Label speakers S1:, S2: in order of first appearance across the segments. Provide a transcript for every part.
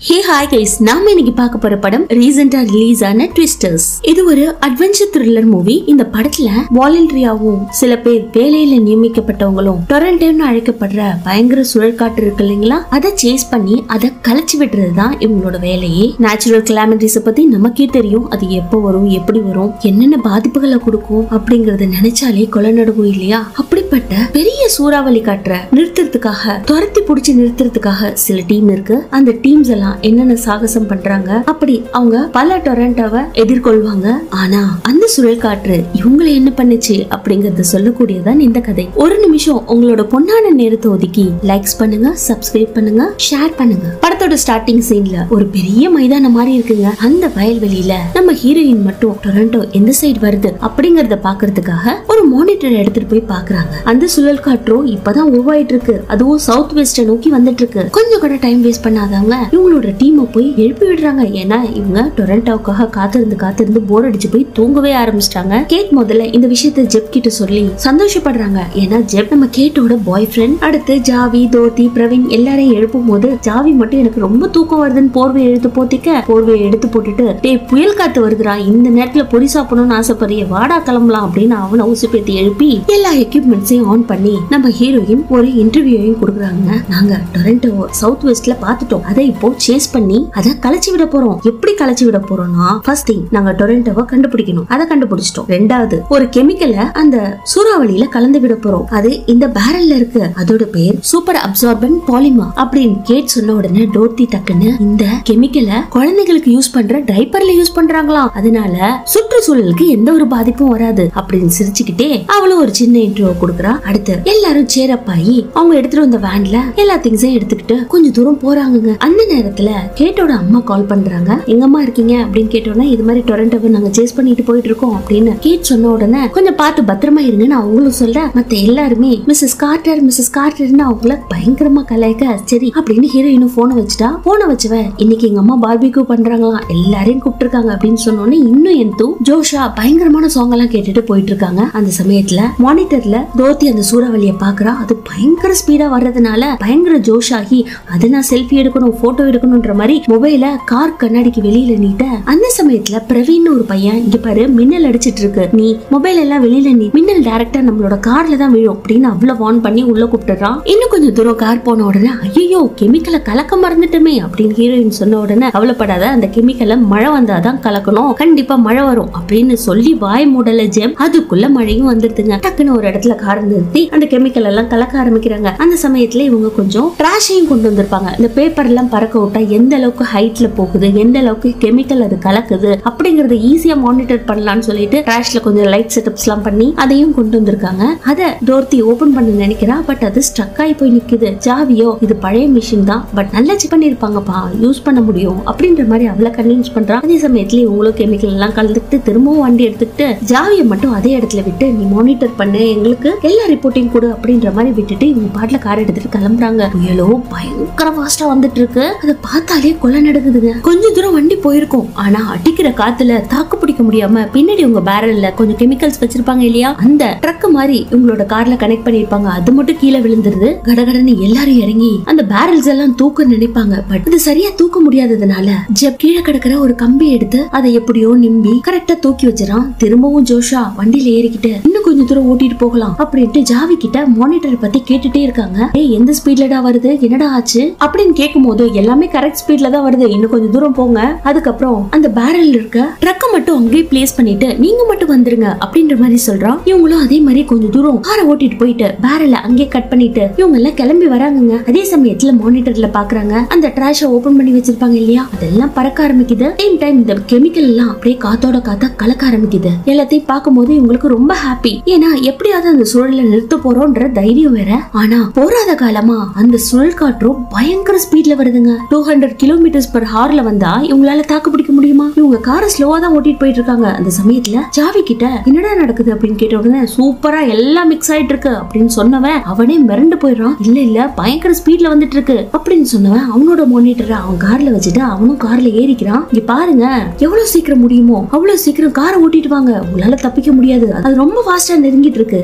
S1: hey hi guys நாம இன்னைக்கு பார்க்க போற படம் ரீசெண்டா ரிலீஸ் ஆன ட்விஸ்டர்ஸ் இது ஒரு அட்வென்ச்சர் த்ரில்லர் மூவி இந்த படத்துல வாலண்டரியாவும் சில பேர் வேலையில நியமிக்கப்பட்டவங்களும் டொரண்டோன்னு அழைக்கப்படுற பயங்கர சுழற்காட்டு இருக்கு இல்லைங்களா அதை சேஸ் பண்ணி அதை கலைச்சு விடுறது தான் இவங்களோட வேலையே நேச்சுரல் கிளாமிட்டிஸ் பத்தி நமக்கே தெரியும் அது எப்போ வரும் எப்படி வரும் என்னென்ன பாதிப்புகளை கொடுக்கும் அப்படிங்கறத நினைச்சாலே கொலை நடுவும் இல்லையா அப்படிப்பட்ட பெரிய சூறாவளி காற்ற நிறுத்துறதுக்காக துரத்தி புடிச்சு நிறுத்துறதுக்காக சில டீம் இருக்கு அந்த டீம்ஸ் எல்லாம் என்னென்ன சாகசம் பண்றாங்க அப்படி அவங்க பல டொரண்டோவை எதிர்கொள்வாங்க ஆனா அந்த சுழல் காற்று இவங்களை என்ன பண்ணுச்சு அப்படிங்கறத சொல்லக்கூடியதான் இந்த கதை ஒரு நிமிஷம் உங்களோட பொன்னான நேரத்தை ஒதுக்கி லைக்ஸ் பண்ணுங்க சப்ஸ்கிரைப் பண்ணுங்க ஷேர் பண்ணுங்க படத்தோட ஸ்டார்டிங் சீன்ல ஒரு பெரிய மைதானம் மாதிரி இருக்குங்க அந்த வயல்வெளியில நம்ம ஹீரோயின் மட்டும் டொரண்டோ எந்த சைடு வருது அப்படிங்கறத பாக்குறதுக்காக ஒரு மானிட்டர் எடுத்துட்டு போய் பாக்குறாங்க அந்த சுழல் காற்றும் இப்பதான் உருவாயிட்டு இருக்கு அதுவும் சவுத் வெஸ்ட நோக்கி வந்துட்டு இருக்கு கொஞ்சம் கூட டைம் வேஸ்ட் பண்ணாதவங்க இவங்களோட டீமை போய் எழுப்பி விடுறாங்க ஏன்னா இவங்க டொரண்டோவுக்காக காத்திருந்து காத்திருந்து போர் அடிச்சு போய் தூங்கவே ஆரம்பிச்சிட்டாங்க கேட் முதல்ல இந்த விஷயத்த ஜெப் கிட்ட சொல்லி சந்தோஷப்படுறாங்க ஏன்னா ஜெப் நம்ம கேட்டோட பாய் ஃப்ரெண்ட் அடுத்து ஜாவி தோத்தி பிரவீன் எல்லாரையும் எழுப்பும் போது ஜாவி மட்டும் எனக்கு ரொம்ப தூக்கம் வருதுன்னு போர்வை எடுத்து போத்திக்க போர்வையை எடுத்து போட்டுட்டு டேய் புயல் காத்து வருதுடா இந்த நேரத்துல பொரி சாப்பிடணும்னு ஆசைப்படுறிய வாடா கிளம்பலாம் அப்படின்னு அவனை ஊசிப்பேத்தி எழுப்பி எல்லா எக்யூப்மெண்ட்ஸையும் ஆன் பண்ணி நம்ம ஹீரோயின் ஒரு இன்டர்வியூவையும் கொடுக்குறாங்க நாங்க டொரண்டோ சவுத் வெஸ்ட்ல பாத்துட்டோம் அதை இப்போ சேஸ் பண்ணி அதை கலைச்சு விட போறோம் எப்படி கலைச்சு விட போறோம்னா ஃபர்ஸ்ட் திங் நாங்க டொரண்டோவை கண்டுபிடிக்கணும் அதை கண்டுபிடிச்சிட்டோம் ரெண்டாவது ஒரு கெமிக்கலை அந்த சூறாவளியில கலந்து விட போறோம் அது இந்த பேரல்ல இருக்கு அதோட பேர் சூப்பர் அப்சார்பன் பாலிமா அப்படின்னு கேட் சொன்ன உடனே டோர்த்தி டக்குன்னு இந்த கெமிக்கலை குழந்தைகளுக்கு யூஸ் பண்ற டைப்பர்ல யூஸ் பண்றாங்களாம் அதனால சுற்றுச்சூழலுக்கு எந்த ஒரு பாதிப்பும் வராது அப்படின்னு சிரிச்சுக்கிட்டே அவளும் ஒரு சின்ன இன்ட்ரோ கொடுக்குறா அடுத்து எல்லாரும் சேரப் ஆகி அவங்க எடுத்துட்டு வந்த வேன்ல எல்லா திங்ஸையும் எடுத்துக்கிட்டு கொஞ்சம் தூரம் போறாங்கங்க அந்த நேரத்துல கேட்டோட அம்மா கால் பண்றாங்க எங்க அம்மா இருக்கீங்க அப்படின்னு கேட்டோன்னே இது மாதிரி டொரண்டோவை நாங்க சேஸ் பண்ணிட்டு போயிட்டு இருக்கோம் அப்படின்னு கேட் சொன்ன உடனே கொஞ்சம் பார்த்து பத்திரமா இருங்கன்னு அவங்களும் சொல்ல மத்த எல்லாருமே மிஸ்ஸஸ் கார்டர் மிஸ்ஸஸ் கார்டர்னு அவங்கள பயங்கரமா கலாய்க்க சரி அப்படின்னு ஹீரோயினும் போனை வச்சுட்டா போனை வச்சவ இன்னைக்கு எங்க அம்மா பார்பிக்யூ பண்றாங்களாம் எல்லாரையும் கூப்பிட்டுருக்காங்க அப்படின்னு சொன்னோன்னே இன்னும் என் தூ ஜோஷா பயங்கரமான சாங் எல்லாம் கேட்டுட்டு போயிட்டு இருக்காங்க அந்த சமயத்துல மானிட்டர்ல தோத்தி அந்த சூறாவளியை பாக்குறா அது பயங்கர ஸ்பீடா வர்றதுனால பயங்கர ஜோஷ் ஆகி அதை நான் செல்ஃபி எடுக்கணும் போட்டோ எடுக்கணும்ன்ற மாதிரி மொபைல கார் கண்ணாடிக்கு வெளியில நீட்ட அந்த சமயத்துல பிரவீன் ஒரு பையன் இங்க பாரு மின்னல் அடிச்சிட்டு இருக்கு நீ மொபைல் எல்லாம் வெளியில நீ மின்னல் டைரக்டா நம்மளோட கார்ல தான் விழும் அப்படின்னு அவ்வளவு வார்ன் பண்ணி உள்ள கூப்பிட்டுறான் இன்னும் கொஞ்சம் தூரம் கார் போன உடனே ஐயோ கெமிக்கலை கலக்க மறந்துட்டுமே அப்படின்னு ஹீரோயின் சொன்ன உடனே கவலைப்படாத அந்த கெமிக்கலை மழை வந்தாதான் கலக்கணும் கண்டிப்பா மழை வரும் அப்படின்னு சொல்லி வாய் மூடல ஜெம் அதுக்குள்ள மழையும் வந்துருதுங்க டக்குன்னு ஒரு இடத்துல கார் நிறுத்தி அந்த கெமிக்கல் எல்லாம் கலக்க ஆரம்பிக்கிறாங்க அந்த சமயத்துல இவங்க கொஞ்சம் ட்ராஷையும் கொண்டு வந்திருப்பாங்க இந்த பேப்பர் எல்லாம் பறக்க விட்டா எந்த அளவுக்கு ஹைட்ல போகுது எந்த அளவுக்கு கெமிக்கல் அது கலக்குது அப்படிங்கறத ஈஸியா மானிட்டர் பண்ணலாம்னு சொல்லிட்டு ட்ராஷ்ல கொஞ்சம் லைட் செட்டப்ஸ் எல்லாம் பண்ணி அதையும் கொண்டு வந்திருக்காங்க அத டோர்த்தி ஓபன் பண்ண நினைக்கிறா பட் அது ஸ்டக் ஆகி போய் நிக்குது ஜாவியோ இது பழைய மிஷின் தான் பட் நல்லா செக் பண்ணிருப்பாங்கப்பா யூஸ் பண்ண முடியும் அப்படின்ற மாதிரி அவளை கன்வின்ஸ் பண்றா அதே சமயத்துல இவங்களும் கெமிக்கல் எல்லாம் கலந்துக்கிட்டு திரும்பவும் வண்டி எடுத்துக்கிட்டு ஜாவியை மட்டும் அதே இடத்துல விட்டு நீ மானிட்டர் பண்ணு எங்களுக்கு எல்லா ரிப்போர்ட்டையும் கொடு அப்படின்ற மாதிரி விட்டுட்டு இவங்க பாட்டுல கார் எடுத்துட்டு கிளம்புறாங்க புயலோ பயங்கர ஃபாஸ்டா வந்துட்டு இருக்கு அதை பார்த்தாலே கொலை நடக்குதுங்க கொஞ்ச தூரம் வண்டி போயிருக்கும் ஆனா அடிக்கிற காத்துல தாக்கு பிடிக்க முடியாம பின்னாடி உங்க பேரல்ல கொஞ்சம் கெமிக்கல்ஸ் வச்சிருப்பாங்க இல்லையா அந்த ட்ரக் மாதிரி உங்களோட கார்ல கனெக்ட் பண்ணிருப்பாங்க அது மட்டும் கீழே விழுந்துருது கடகடன்னு எல்லாரும் இறங்கி அந்த பேரல்ஸ் எல்லாம் தூக்க நினைப்பாங்க பட் அது சரியா தூக்க முடியாததுனால ஜப் கீழே கிடக்குற ஒரு கம்பி எடுத்து அதை எப்படியோ நிம்பி கரெக்டா தூக்கி வச்சிடான் திரும்பவும் ஜோஷா வண்டியில ஏறிக்கிட்டு இன்னும் கொஞ்சம் தூரம் ஓட்டிட்டு போகலாம் அப்படின்ட்டு ஜாவி கிட்ட மானிட்டர் பத்தி கேட்டுட்டே இருக்காங்க ஏய் எந்த ஸ்பீட்லடா வருது என்னடா ஆச்சு அப்படின்னு கேட்கும் போது எல்லாமே கரெக்ட் ஸ்பீட்ல தான் வருது இன்னும் கொஞ்சம் தூரம் போங்க அதுக்கப்புறம் அந்த பேரல் இருக்க ட்ரக்க மட்டும் அங்கேயே பிளேஸ் பண்ணிட்டு நீங்க மட்டும் வந்துருங்க அப்படின்ற மாதிரி சொல்றான் இவங்களும் அதே மாதிரி கொஞ்சம் தூரம் காரை ஓட்டிட்டு போயிட்டு பேரல அங்கேயே கட் பண்ணிட்டு இவங்க எல்லாம் கிளம்பி வராங்கங்க அதே சமயத்துல மானிட்டர்ல பாக்குறாங்க அந்த ட்ராஷ ஓபன் பண்ணி வச்சிருப்பாங்க இல்லையா அதெல்லாம் பறக்க ஆரம்பிக்குது டைம் டைம் இந்த கெமிக்கல் எல்லாம் அப்படியே காத்தோட காத்தா கலக்க ஆரம்பிக்குது எல்லாத்தையும் பார்க்கும்போது இவங்களுக்கு ரொம்ப ஹாப்பி ஏன்னா எப்படியாவது அந்த சுழல நிறுத்த போறோம்ன்ற தைரியம் வேற ஆனா போராத காலமா அந்த சுழல் காற்றும் பயங்கர ஸ்பீட்ல வருதுங்க டூ ஹண்ட்ரட் கிலோமீட்டர்ஸ் பர் ஹார்ல வந்தா இவங்களால தாக்கு பிடிக்க முடியுமா இவங்க காரை ஸ்லோவா தான் ஓட்டிட்டு போயிட்டு இருக்காங்க அந்த சமயத்துல ஜாவி கிட்ட என்னடா நடக்குது அப்படின்னு கேட்ட உடனே சூப்பரா எல்லாம் மிக்ஸ் ஆயிட்டு இருக்கு அப்படின்னு சொன்னவன் அவனே மிரண்டு போயிடுறான் இல்ல இல்ல பயங்கர ஸ்பீட்ல வந்துட்டு இருக்கு அப்படின்னு சொன்னவன் அவனோட மானிட்டரை அவன் கார்ல வச்சுட்டு அவனும் கார்ல ஏறிக்கிறான் இங்க பாருங்க எவ்வளவு சீக்கிரம் முடியுமோ அவ்வளவு சீக்கிரம் காரை ஓட்டிட்டு வாங்க உங்களால தப்பிக்க முடியாது அது ரொம்ப ஃபாஸ்டா நெருங்கிட்டு இருக்கு அப்படின்னு சொன்ன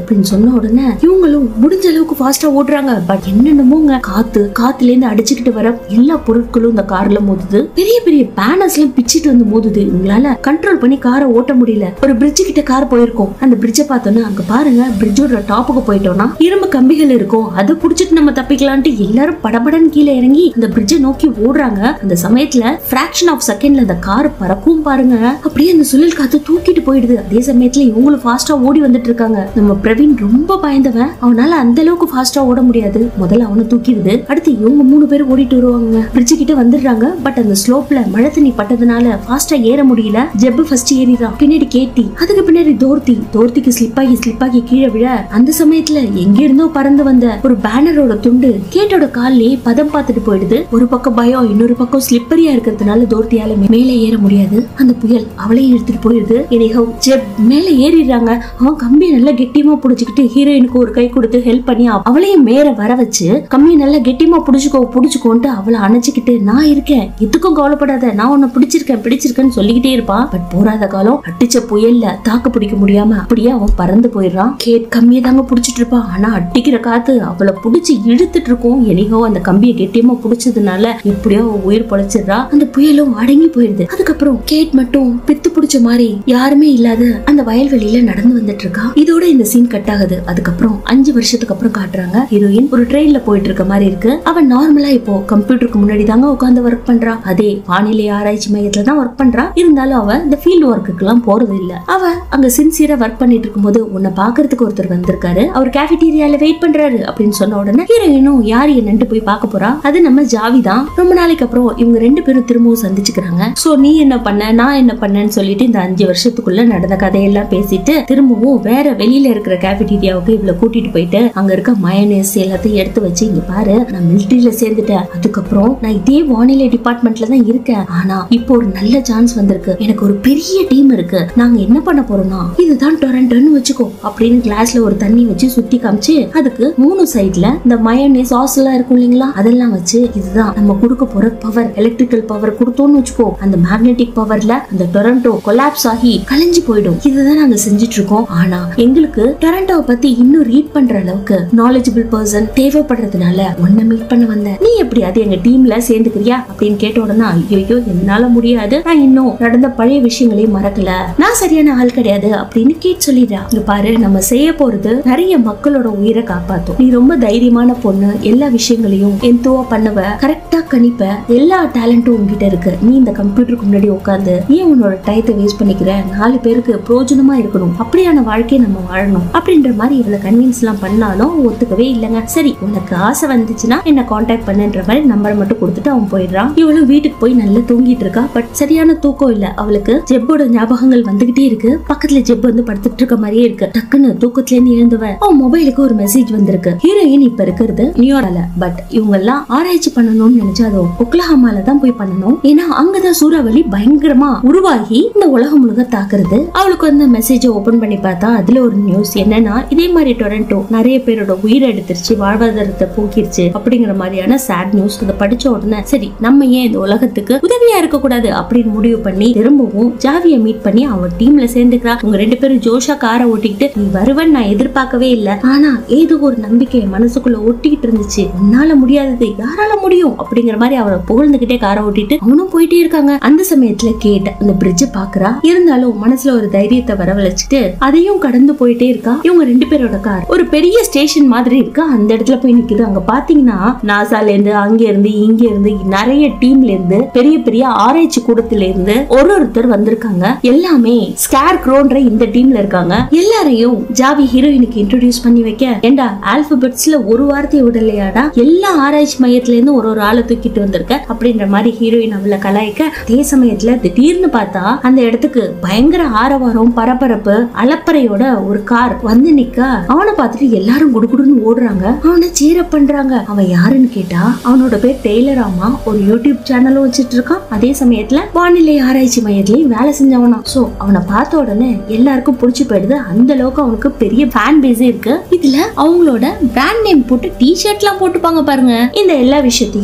S1: சொன்ன உடனே இவங்களும் முடிஞ்ச அளவுக்கு ஃபாஸ்டா ஓடுறாங்க பட் என்னென்னமோங்க காத்து காத்துல இருந்து அடிச்சுக்கிட்டு வர எல்லா பொருட்களும் இந்த கார்ல மோதுது பெரிய பெரிய பேனர்ஸ் எல்லாம் பிச்சிட்டு வந்து மோதுது இவங்களால கண்ட்ரோல் பண்ணி காரை ஓட்ட முடியல ஒரு பிரிட்ஜ் கிட்ட கார் போயிருக்கோம் அந்த பிரிட்ஜை பார்த்தோன்னா அங்க பாருங்க பிரிட்ஜோட டாப்புக்கு போயிட்டோம்னா இரும்பு கம்பிகள் இருக்கும் அதை புடிச்சிட்டு நம்ம தப்பிக்கலான்ட்டு எல்லாரும் படபடன்னு கீழே இறங்கி அந்த பிரிட்ஜை நோக்கி ஓடுறாங்க அந்த சமயத்துல பிராக்ஷன் ஆஃப் செகண்ட்ல அந்த கார் பறக்கும் பாருங்க அப்படியே அந்த சுழல் காத்து தூக்கிட்டு போயிடுது அதே சமயத்துல இவங்களும் ஃபாஸ்டா ஓடி வந்துட்டு இருக்காங்க நம்ம பிரவீன் ரொம்ப பயந்தவன் அவனால அந்த அளவுக்கு ஃபாஸ்டா ஓட முடியாது முதல்ல அவனை தூக்கிடுது அடுத்து இவங்க மூணு பேர் ஓடிட்டு வருவாங்க பிரிட்ஜ் கிட்ட வந்துடுறாங்க பட் அந்த ஸ்லோப்ல மழை தண்ணி பட்டதுனால ஃபாஸ்டா ஏற முடியல ஜெப்பு ஃபர்ஸ்ட் ஏறிதான் பின்னாடி கேட்டி அதுக்கு பின்னாடி தோர்த்தி தோர்த்திக்கு ஸ்லிப் ஆகி ஸ்லிப் ஆகி கீழே விழ அந்த சமயத்துல எங்க இருந்தோ பறந்து வந்த ஒரு பேனரோட துண்டு கேட்டோட கால்லயே பதம் பார்த்துட்டு போயிடுது ஒரு பக்கம் பயம் இன்னொரு பக்கம் ஸ்லிப்பரியா இருக்கிறதுனால தோர்த்தியால மே- மேலே ஏற முடியாது அந்த புயல் அவளையும் எடுத்துட்டு போயிடுது எனிஹவ் ஜெப் மேலே ஏறிடுறாங்க அவன் கம்பியை நல்லா கெட்டியமா புடிச்சுக்கிட்டு ஹீரோயினுக்கு ஒரு கை கொடுத்து ஹெல்ப் பண்ணி அவ- அவளையும் மேல வர வச்சு கம்பியை நல்லா கெட்டியமா புடிச்சுக்கோ புடிச்சுக்கோன்ட்டு அவளை அணைச்சுக்கிட்டு நான் இருக்கேன் எதுக்கும் கவலைப்படாத நான் உன்னை பிடிச்சிருக்கேன் பிடிச்சிருக்கேன்னு சொல்லிக்கிட்டே இருப்பான் பட் போராத காலம் அடிச்ச புயல்ல தாக்கு பிடிக்க முடியாம அப்படியே அவன் பறந்து போயிடுறான் கேட் கம்மியை தாங்க புடிச்சிட்டு இருப்பான் ஆனா அடிக்கிற காத்து அவளை புடிச்சு இழுத்துட்டு இருக்கும் எனிகோ அந்த கம்பியை கெட்டியமா புடிச்சதுனால எப்படியோ அவ உயிர் பொழைச்சிடுறா அந்த புயலும் அடங்கி போயிடுது அதுக்கப்புறம் கேட் மட்டும் பித்து பிடிச்ச மாதிரி யாருமே இல்லாத அந்த வயல்வெளியில நடந்து வந்துட்டு இருக்கா இதோட இந்த சீன் கட் ஆகுது அதுக்கப்புறம் அஞ்சு வருஷத்துக்கு அப்புறம் காட்டுறாங்க ஹீரோயின் ஒரு ட்ரெயின்ல போயிட்டு இருக்க மாதிரி இருக்கு அவன் நார்மலா இப்போ கம்ப்யூட்டருக்கு முன்னாடி தாங்க உட்காந்து ஒர்க் பண்றா அதே வானிலை ஆராய்ச்சி மையத்துல தான் ஒர்க் பண்றா இருந்தாலும் அவ இந்த ஃபீல்டு ஒர்க்குக்கு எல்லாம் போறது இல்ல அவ அங்க சின்சியரா ஒர்க் பண்ணிட்டு இருக்கும்போது உன்னை பாக்குறதுக்கு ஒருத்தர் வந்திருக்காரு அவர் கேஃபிடீரியால வெயிட் பண்றாரு அப்படின்னு சொன்ன உடனே ஹீரோயினும் யார் என்னன்ட்டு போய் பார்க்க போறா அது நம்ம ஜாவி தான் ரொம்ப நாளைக்கு அப்புறம் இவங்க ரெண்டு பேரும் திரும்பவும் சந்திச்சுக்கிறாங்க சோ நீ என்ன பண்ண நான் என்ன பண்ணேன்னு சொல்லிட்டு இந்த அஞ்சு வருஷத்துக்குள்ள நடந்த கதையெல்லாம் பேசிட்டு திரும்பவும் வேற வெளியில இருக்கிற கேஃபிடீரியாவுக்கு இவளை கூட்டிட்டு போயிட்டு அங்க இருக்க மயனேஸ் எல்லாத்தையும் எடுத்து வச்சு இங்க பாரு நான் மிலிட்டரியில சேர்ந்துட்டேன் அதுக்கப்புறம் நான் இதே வானிலை டிபார்ட்மெண்ட்ல தான் இருக்கேன் ஆனா இப்போ ஒரு நல்ல சான்ஸ் வந்திருக்கு எனக்கு ஒரு பெரிய டீம் இருக்கு நாங்க என்ன பண்ண போறோம்னா இதுதான் டொரண்டோன்னு வச்சுக்கோ அப்படின்னு கிளாஸ்ல ஒரு தண்ணி வச்சு சுத்தி காமிச்சு அதுக்கு மூணு சைடுல இந்த மயோனேஸ் சாஸ் எல்லாம் இருக்கும் இல்லைங்களா அதெல்லாம் வச்சு இதுதான் நம்ம கொடுக்க போற பவர் எலக்ட்ரிக்கல் பவர் கொடுத்தோம்னு வச்சுக்கோ அந்த மேக்னெட்டிக் பவர்ல அந்த டொரண்டோ கொலாப்ஸ் ஆகி கலைஞ்சு போயிடும் இதுதான் நாங்க செஞ்சுட்டு இருக்கோம் ஆனா எங்களுக்கு டொரண்டோவை பத்தி இன்னும் ரீட் பண்ற அளவுக்கு நாலேஜபிள் பர்சன் தேவைப்படுறதுனால உன்னை மீட் பண்ண வந்தேன் நீ எப்படி அது எங்க டீம்ல சேர்ந்துக்கிறியா அப்படின்னு கேட்ட உடனே ஐயோ என்னால முடியாது நான் இன்னும் நடந்த பழைய விஷயங்களையும் மறக்கல நான் சரியான ஆள் கிடையாது அப்படின்னு கேட் சொல்லிடுறா இங்க பாரு நம்ம செய்ய போறது நிறைய மக்களோட உயிரை காப்பாத்தும் நீ ரொம்ப தைரியமான பொண்ணு எல்லா விஷயங்களையும் எந்தோவா பண்ணுவ கரெக்டா கணிப்ப எல்லா டேலண்டும் உன்கிட்ட இருக்கு நீ இந்த கம்ப்யூட்டருக்கு முன்னாடி உட்காந்து ஏன் உன்னோட டயத்தை வேஸ்ட் பண்ணிக்கிற நாலு பேருக்கு பிரயோஜனமா இருக்கணும் அப்படியான வாழ்க்கையை நம்ம வாழணும் அப்படின்ற மாதிரி இவளை கன்வின்ஸ் எல்லாம் பண்ணாலும் அவ ஒத்துக்கவே இல்லைங்க சரி உனக்கு ஆசை வந்துச்சுன்னா என்ன காண்டாக்ட் பண்ணுன்ற மாதிரி நம்பரை மட்டும் கொடுத்துட்டு அவன் போயிடுறான் இவளும் வீட்டுக்கு போய் நல்லா தூங்கிட்டு இருக்கா பட் சரியான தூக்கம் இல்ல அவளுக்கு ஜெப்போட ஞாபகங்கள் வந்துகிட்டே இருக்கு பக்கத்துல ஜெப் வந்து படுத்துட்டு இருக்க மாதிரியே இருக்கு டக்குன்னு தூக்கத்துல இருந்து எழுந்துவ அவன் மொபைலுக்கு ஒரு மெசேஜ் வந்திருக்கு ஹீரோயின் இப்ப இருக்கிறது நியூயார்க்ல பட் இவங்க எல்லாம் ஆராய்ச்சி பண்ணணும்னு நினைச்சா அது ஒக்லஹாமால தான் போய் பண்ணணும் ஏன்னா அங்கதான் சூறாவளி பயங்கரமா உருவாகி இந்த உலகம் முழுக்க தாக்குறது அவளுக்கு வந்து மெசேஜ் ஓபன் பண்ணி பார்த்தா அதுல ஒரு நியூஸ் என்னன்னா இதே மாதிரி டொரண்டோ நிறைய பேரோட உயிரை எடுத்துருச்சு வாழ்வாதாரத்தை போக்கிருச்சு அப்படிங்கிற மாதிரியான சேட் நியூஸ் அதை படிச்ச உடனே சரி நம்ம ஏன் இந்த உலகத்துக்கு உதவியா இருக்க கூடாது அப்படின்னு முடிவு பண்ணி திரும்பவும் ஜாவிய மீட் பண்ணி அவன் டீம்ல சேர்ந்துக்கிறா உங்க ரெண்டு பேரும் ஜோஷா காரை ஓட்டிக்கிட்டு நீ வருவன்னு நான் எதிர்பார்க்கவே இல்ல ஆனா ஏதோ ஒரு நம்பிக்கை என் மனசுக்குள்ள ஒட்டிக்கிட்டு இருந்துச்சு உன்னால முடியாதது யாரால முடியும் அப்படிங்கிற மாதிரி அவரை புகழ்ந்துகிட்டே காரை ஓட்டிட்டு அவனும் போயிட்டே இருக்காங்க அந்த சமயத்துல கேட்ட அந்த பிரிட்ஜ பாக்குறா இருந்தாலும் மனசுல ஒரு தைரியத்தை வரவழைச்சிட்டு அதையும் கடந்து போயிட்டே இருக்கா இவங்க ரெண்டு பேரோட கார் ஒரு பெரிய ஸ்டேஷன் மாதிரி இருக்கு அந்த இடத்துல போய் நிக்குது அங்க பாத்தீங்கன்னா நாசால இருந்து அங்க இருந்து இங்க இருந்து நிறைய டீம்ல இருந்து பெரிய பெரிய ஆராய்ச்சி கூடத்துல இருந்து ஒரு ஒருத்தர் வந்திருக்காங்க எல்லாமே ஸ்கேர் க்ரோன்ற இந்த டீம்ல இருக்காங்க எல்லாரையும் ஜாவி ஹீரோயினுக்கு இன்ட்ரோடியூஸ் பண்ணி வைக்க ஏண்டா ஆல்பபெட்ஸ்ல ஒரு வார்த்தையை விடலையாடா எல்லா ஆராய்ச்சி மையத்துல இருந்து ஒரு ஒரு ஆளை தூக்கிட்டு வந்திருக்க அப்படின்ற மாதிரி ஹீரோயின் அவளை கலாய்க்க அதே சமயத்துல திடீர்னு பார்த்தா அந்த இடத்துக்கு பயங்கர ஆரவாரம் பரபரப்பு அலப்பறையோட ஒரு கார் வந்து நிக்க அவனை பார்த்துட்டு எல்லாரும் குடுகுடுன்னு ஓடுறாங்க அவனை சீர பண்றாங்க அவன் யாருன்னு கேட்டா அவனோட பேர் டெய்லர் ஆமா ஒரு யூடியூப் சேனலும் வச்சிட்டு இருக்கான் அதே சமயத்துல வானிலை ஆராய்ச்சி மையத்திலயும் வேலை செஞ்சவனா சோ அவனை பார்த்த உடனே எல்லாருக்கும் பிடிச்சு போயிடுது அந்த அளவுக்கு அவனுக்கு பெரிய ஃபேன் பேஸே இருக்கு இதுல அவங்களோட பிராண்ட் நேம் போட்டு டி ஷர்ட் எல்லாம் போட்டுப்பாங்க பாருங்க இந்த எல்லா விஷயத்தையும் கேட்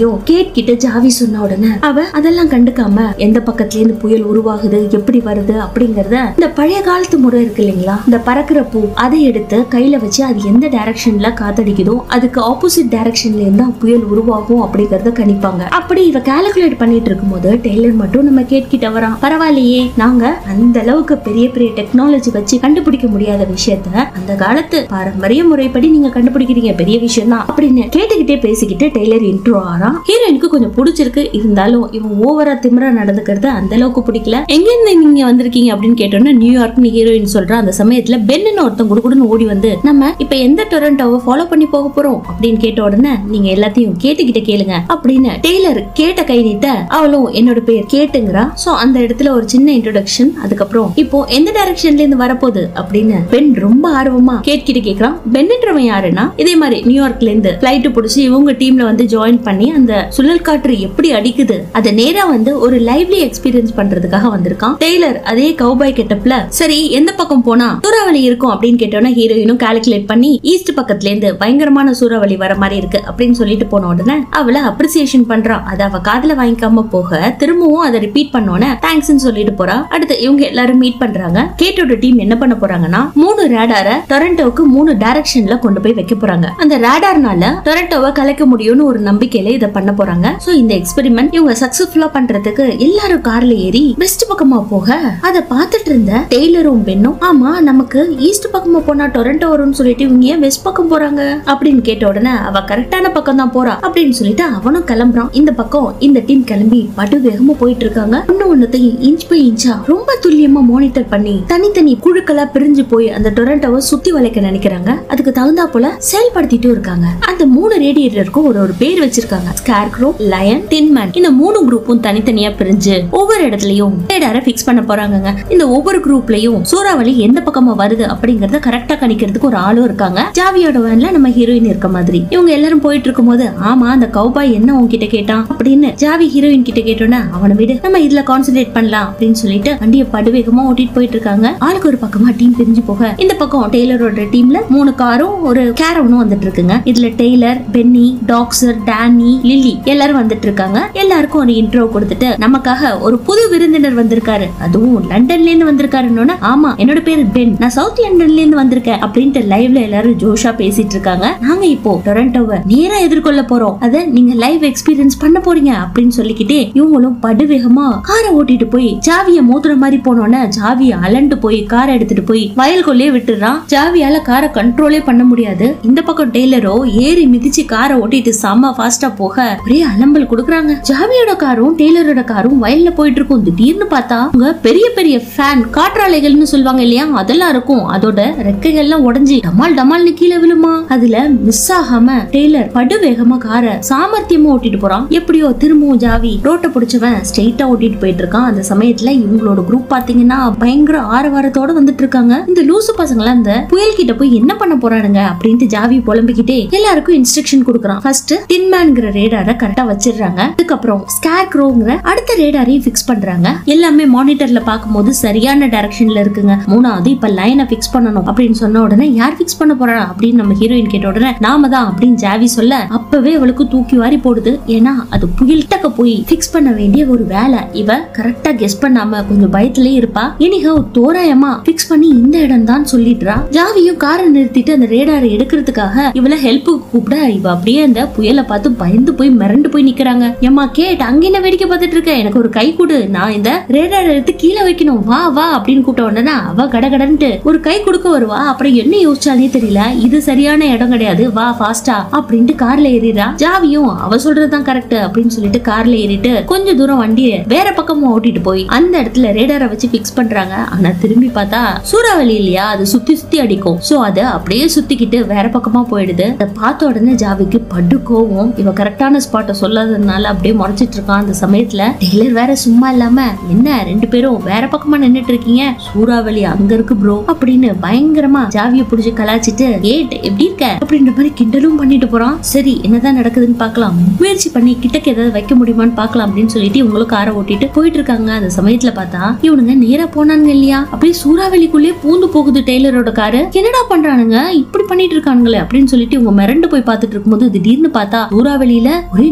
S1: கேட் கிட்ட ஜாவி சொன்ன உடனே அவ அதெல்லாம் கண்டுக்காம எந்த பக்கத்துல இருந்து புயல் உருவாகுது எப்படி வருது அப்படிங்கறத இந்த பழைய காலத்து முறை இருக்கு இல்லைங்களா இந்த பறக்கிற பூ அதை எடுத்து கையில வச்சு அது எந்த டைரக்ஷன்ல காத்தடிக்குதோ அதுக்கு ஆப்போசிட் டைரக்ஷன்ல இருந்தா புயல் உருவாகும் அப்படிங்கறத கணிப்பாங்க அப்படி இவ கால்குலேட் பண்ணிட்டு இருக்கும்போது டெய்லர் மட்டும் நம்ம கேட்கிட்ட வரான் பரவாயில்லையே நாங்க அந்த அளவுக்கு பெரிய பெரிய டெக்னாலஜி வச்சு கண்டுபிடிக்க முடியாத விஷயத்த அந்த காலத்து பாரம்பரிய முறைப்படி நீங்க கண்டுபிடிக்கிறீங்க பெரிய விஷயம் தான் அப்படின்னு கேட்டுக்கிட்டே பேசிக்கிட்டு டெய்லர் இன்ட்ரோ ஆறான் ஹீரோயினுக்கு கொஞ்சம் பிடிச்சிருக்கு இருந்தாலும் இவன் ஓவரா திமிரா நடந்துக்கிறது அந்த அளவுக்கு பிடிக்கல எங்க இருந்து நீங்க வந்திருக்கீங்க அப்படின்னு கேட்டோன்னா நியூயார்க்னு ஹீரோயின் சொல்றா அந்த சமயத்துல பென்னு ஒருத்தன் குடுகுடுன்னு ஓடி வந்து நம்ம இப்ப எந்த டொரண்டோவை ஃபாலோ பண்ணி போக போறோம் அப்படின்னு கேட்ட உடனே நீங்க எல்லாத்தையும் கேட்டுக்கிட்ட கேளுங்க அப்படின்னு டெய்லர் கேட்ட கை நீட்ட அவளும் என்னோட பேர் கேட்டுங்கிறா சோ அந்த இடத்துல ஒரு சின்ன இன்ட்ரோடக்ஷன் அதுக்கப்புறம் இப்போ எந்த டைரக்ஷன்ல இருந்து வரப்போகுது அப்படின்னு பென் ரொம்ப ஆர்வமா கேட்கிட்டு கேக்குறான் பென்ன்றவன் யாருன்னா இதே மாதிரி நியூயார்க்ல இருந்து பிளைட் பிடிச்சி இவங்க டீம்ல வந்து ஜாயின் பண்ணி அந்த சுழல் காற்று எப்படி அடிக்குது அதை நேரா வந்து ஒரு லைவ்லி எக்ஸ்பீரியன்ஸ் பண்றதுக்காக வந்திருக்கான் டெய்லர் அதே கவுபாய் கெட்டப்ல சரி எந்த பக்கம் போனா சூறாவளி இருக்கும் அப்படின்னு கேட்டோன்னா ஹீரோயினும் கால்குலேட் பண்ணி ஈஸ்ட் பக்கத்துல இருந்து பயங்கரமான சூறாவளி வர மாதிரி இருக்கு அப்படின்னு சொல்லிட்டு போன உடனே அவளை அப்ரிசியேஷன் பண்றான் அதை அவ காதுல வாங்கிக்காம போக திரும்பவும் அதை ரிப்பீட் பண்ணோன்னே தேங்க்ஸ்னு சொல்லிட்டு போறா அடுத்து இவங்க எல்லாரும் மீட் பண்றாங்க கேட்டோட டீம் என்ன பண்ண போறாங்கன்னா மூணு ரேடார டொரண்டோவுக்கு மூணு டைரக்ஷன்ல கொண்டு போய் வைக்க போறாங்க அந்த ரேடார்னால டொரண்டோவை கலைக்க முடியும்னு ஒரு நம்பிக்கையில இதை பண்ண போறாங்க சோ இந்த எக்ஸ்பெரிமெண்ட் இவங்க சக்சஸ்ஃபுல்லா பண்றதுக்கு எல்லாரும் கார்ல ஏறி வெஸ்ட் பக்கமா போக அதை பார்த்துட்டு இருந்த டெய்லரும் பெண்ணும் ஆமா நமக்கு ஈஸ்ட் பக்கமா போனா டொரண்டோ வரும்னு சொல்லிட்டு இவங்க ஏன் வெஸ்ட் பக்கம் போறாங்க அப்படின்னு கேட்ட உடனே அவ கரெக்டான பக்கம் தான் போறா அப்படின்னு சொல்லிட்டு அவனும் கிளம்புறான் இந்த பக்கம் இந்த டீம் கிளம்பி படு வேகமா போயிட்டு இருக்காங்க ஒண்ணு ஒண்ணுத்தையும் இன்ச் பை இன்ச்சா ரொம்ப துல்லியமா மானிட்டர் பண்ணி தனித்தனி குழுக்களா பிரிஞ்சு போய் அந்த டொரண்டோவை சுத்தி வளைக்க நினைக்கிறாங்க அதுக்கு தகுந்தா போல செயல்படுத்திட்டு இருக்காங்க அந்த மூணு ரேடியேட்டருக்கும் ஒரு ஒரு பேர் வச்சிருக்காங்க ஸ்கேர்க்ரோ லயன் டின்மேன் இந்த மூணு குரூப்பும் தனித்தனியா பிரிஞ்சு ஒவ்வொரு இடத்துலயும் ரேடார பிக்ஸ் பண்ண போறாங்கங்க இந்த ஒவ்வொரு குரூப்லயும் சூறாவளி எந்த பக்கமா வருது அப்படிங்கறத கரெக்டா கணிக்கிறதுக்கு ஒரு ஆளும் இருக்காங்க ஜாவியோட வேன்ல நம்ம ஹீரோயின் இருக்க மாதிரி இவங்க எல்லாரும் போயிட்டு இருக்கும்போது ஆமா அந்த கௌபாய் என்ன உன்கிட்ட கேட்டான் அப்படின்னு ஜாவி ஹீரோயின் கிட்ட கேட்டோன்னா அவனை விடு நம்ம இதுல கான்சென்ட்ரேட் பண்ணலாம் அப்படின்னு சொல்லிட்டு வண்டியை படுவேகமா ஓட்டிட்டு போயிட்டு இருக்காங்க ஆளுக்கு ஒரு பக்கமா டீம் பிரிஞ்சு போக இந்த பக்கம் டெய்லரோட டீம்ல மூணு காரும் ஒரு கேரவனும் வந்துட்டு இருக்குங்க இதுல டெய்லர் பென்னி டாக்ஸர் டேனி லில்லி எல்லாரும் வந்துட்டு இருக்காங்க எல்லாருக்கும் ஒரு இன்ட்ரோ கொடுத்துட்டு நமக்காக ஒரு புது விருந்தினர் வந்திருக்காரு அதுவும் லண்டன்ல இருந்து வந்திருக்காருன்னு ஆமா என்னோட பேரு பென் நான் சவுத் லண்டன்ல இருந்து வந்திருக்கேன் அப்படின்ட்டு லைவ்ல எல்லாரும் ஜோஷா பேசிட்டு இருக்காங்க நாங்க இப்போ டொரண்டோவை நேரா எதிர்கொள்ள போறோம் அத நீங்க லைவ் எக்ஸ்பீரியன்ஸ் பண்ண போறீங்க அப்படின்னு சொல்லிக்கிட்டே இவங்களும் படுவேகமா காரை ஓட்டிட்டு போய் ஜாவிய மோதுற மாதிரி போனோன்னே ஜாவிய அலண்டு போய் காரை எடுத்துட்டு போய் வயல்குள்ளே விட்டுறான் ஜாவியால காரை கண்ட்ரோலே பண்ண முடியாது இந்த பக்கம் டெய்லரோ ஏறி மிதிச்சு காரை ஓட்டிட்டு செம்ம ஃபாஸ்டா போக ஒரே அலம்பல் கொடுக்குறாங்க ஜாவியோட காரும் டெய்லரோட காரும் வயல்ல போயிட்டு இருக்கும் திடீர்னு பார்த்தா அங்க பெரிய பெரிய ஃபேன் காற்றாலைகள்னு சொல்லுவாங்க இல்லையா அதெல்லாம் இருக்கும் அதோட ரெக்கைகள்லாம் உடைஞ்சு டமால் டமால்னு கீழே விழுமா அதுல மிஸ் ஆகாம டெய்லர் படு வேகமா காரை சாமர்த்தியமா ஓட்டிட்டு போறான் எப்படியோ திரும்பவும் ஜாவி ரோட்டை பிடிச்சவன் ஸ்ட்ரெயிட்டா ஓட்டிட்டு போயிட்டு இருக்கான் அந்த சமயத்துல இவங்களோட குரூப் பாத்தீங்கன்னா பயங்கர ஆரவாரத்தோட வந்துட்டு இருக்காங்க இந்த லூசு பசங்க அந்த புயல் கிட்ட போய் என்ன பண்ண போறானுங்க அப்படின்ட்டு ஜாவி புலம்பிக்கிட்டே எல்லாருக்கும் இன்ஸ்ட்ரக்ஷன் கொடுக்குறான் ஃபர்ஸ்ட் டின்மேன்ங்கிற ரேடாரை கரெக்டா வச்சிடுறாங்க அதுக்கப்புறம் ஸ்கேர் க்ரோங்கிற அடுத்த ரேடாரையும் ஃபிக்ஸ் பண்றாங்க எல்லாமே மானிட்டர்ல பார்க்கும்போது சரியான டைரக்ஷன்ல இருக்குங்க மூணாவது இப்ப லைனை ஃபிக்ஸ் பண்ணணும் அப்படின்னு சொன்ன உடனே யார் ஃபிக்ஸ் பண்ண போறா அப்படின்னு நம்ம ஹீரோயின் கேட்ட உடனே நாம தான் அப்படின்னு ஜாவி சொல்ல அப்பவே அவளுக்கு தூக்கி வாரி போடுது ஏன்னா அது புயல்டக்க போய் ஃபிக்ஸ் பண்ண வேண்டிய ஒரு வேலை இவ கரெக்டா கெஸ் பண்ணாம கொஞ்சம் பயத்திலே இருப்பா எனிகோ தோராயமா ஃபிக்ஸ் பண்ணி இந்த இடம் தான் சொல்லிடுறா ஜாவியும் காரை நிறுத்திட்டு அந்த ரேடாரை எடுக்கிறதுக்காக இவள ஹெல்ப்புக்கு கூப்பிட இவ அப்படியே அந்த புயலை பார்த்து பயந்து போய் மிரண்டு போய் நிக்கிறாங்க ஏமா கேட் அங்க என்ன வேடிக்கை பார்த்துட்டு இருக்க எனக்கு ஒரு கை கொடு நான் இந்த ரேடார் எடுத்து கீழே வைக்கணும் வா வா அப்படின்னு கூப்பிட்ட உடனே அவ கடகடன்ட்டு ஒரு கை கொடுக்க வருவா அப்புறம் என்ன யோசிச்சாலே தெரியல இது சரியான இடம் கிடையாது வா ஃபாஸ்டா அப்படின்ட்டு கார்ல ஏறிடுறா ஜாவியும் அவ சொல்றதுதான் கரெக்ட் அப்படின்னு சொல்லிட்டு கார்ல ஏறிட்டு கொஞ்ச தூரம் வண்டியை வேற பக்கமா ஓட்டிட்டு போய் அந்த இடத்துல ரேடாரை வச்சு பிக்ஸ் பண்றாங்க ஆனா திரும்பி பார்த்தா சூறாவளி இல்லையா அது சுத்தி சுத்தி அடிக்கும் சோ அது அப்படியே சுத்திக்கிட்டு வேற பக்கமா போயிடுது அதை பார்த்த உடனே ஜாவிக்கு படு கோவம் இவ கரெக்டான ஸ்பாட்டை சொல்லாததுனால அப்படியே முறைச்சிட்டு இருக்கான் அந்த சமயத்துல டெய்லர் வேற சும்மா இல்லாம என்ன ரெண்டு பேரும் வேற பக்கமா நின்னுட்டு இருக்கீங்க சூறாவளி அங்க இருக்கு ப்ரோ அப்படின்னு பயங்கரமா ஜாவிய புடிச்சு கலாச்சிட்டு ஏட் எப்படி இருக்க அப்படின்ற மாதிரி கிண்டலும் பண்ணிட்டு போறான் சரி என்னதான் நடக்குதுன்னு பார்க்கலாம் முயற்சி பண்ணி கிட்டக்கு ஏதாவது வைக்க முடியுமான்னு பார்க்கலாம் அப்படின்னு சொல்லிட்டு இவங்களும் காரை ஓட்டிட்டு போயிட்டு இருக்காங்க அந்த சமயத்துல பார்த்தா இவனுங்க நேரா போனானுங்க இல்லையா அப்படியே சூறாவளிக்குள்ளே பூந்து போகுது டெய்லரோட காரு என்னடா பண்றானுங்க இப்படி பண்ணிட்டு இருக்கானுங்களே அப்படின்னு சொல்லிட்டு இவங்க மிரண்டு போய் பார்த்துட்டு இருக்கும்போது திடீர்னு பார்த்தா சூறாவளியில ஒரே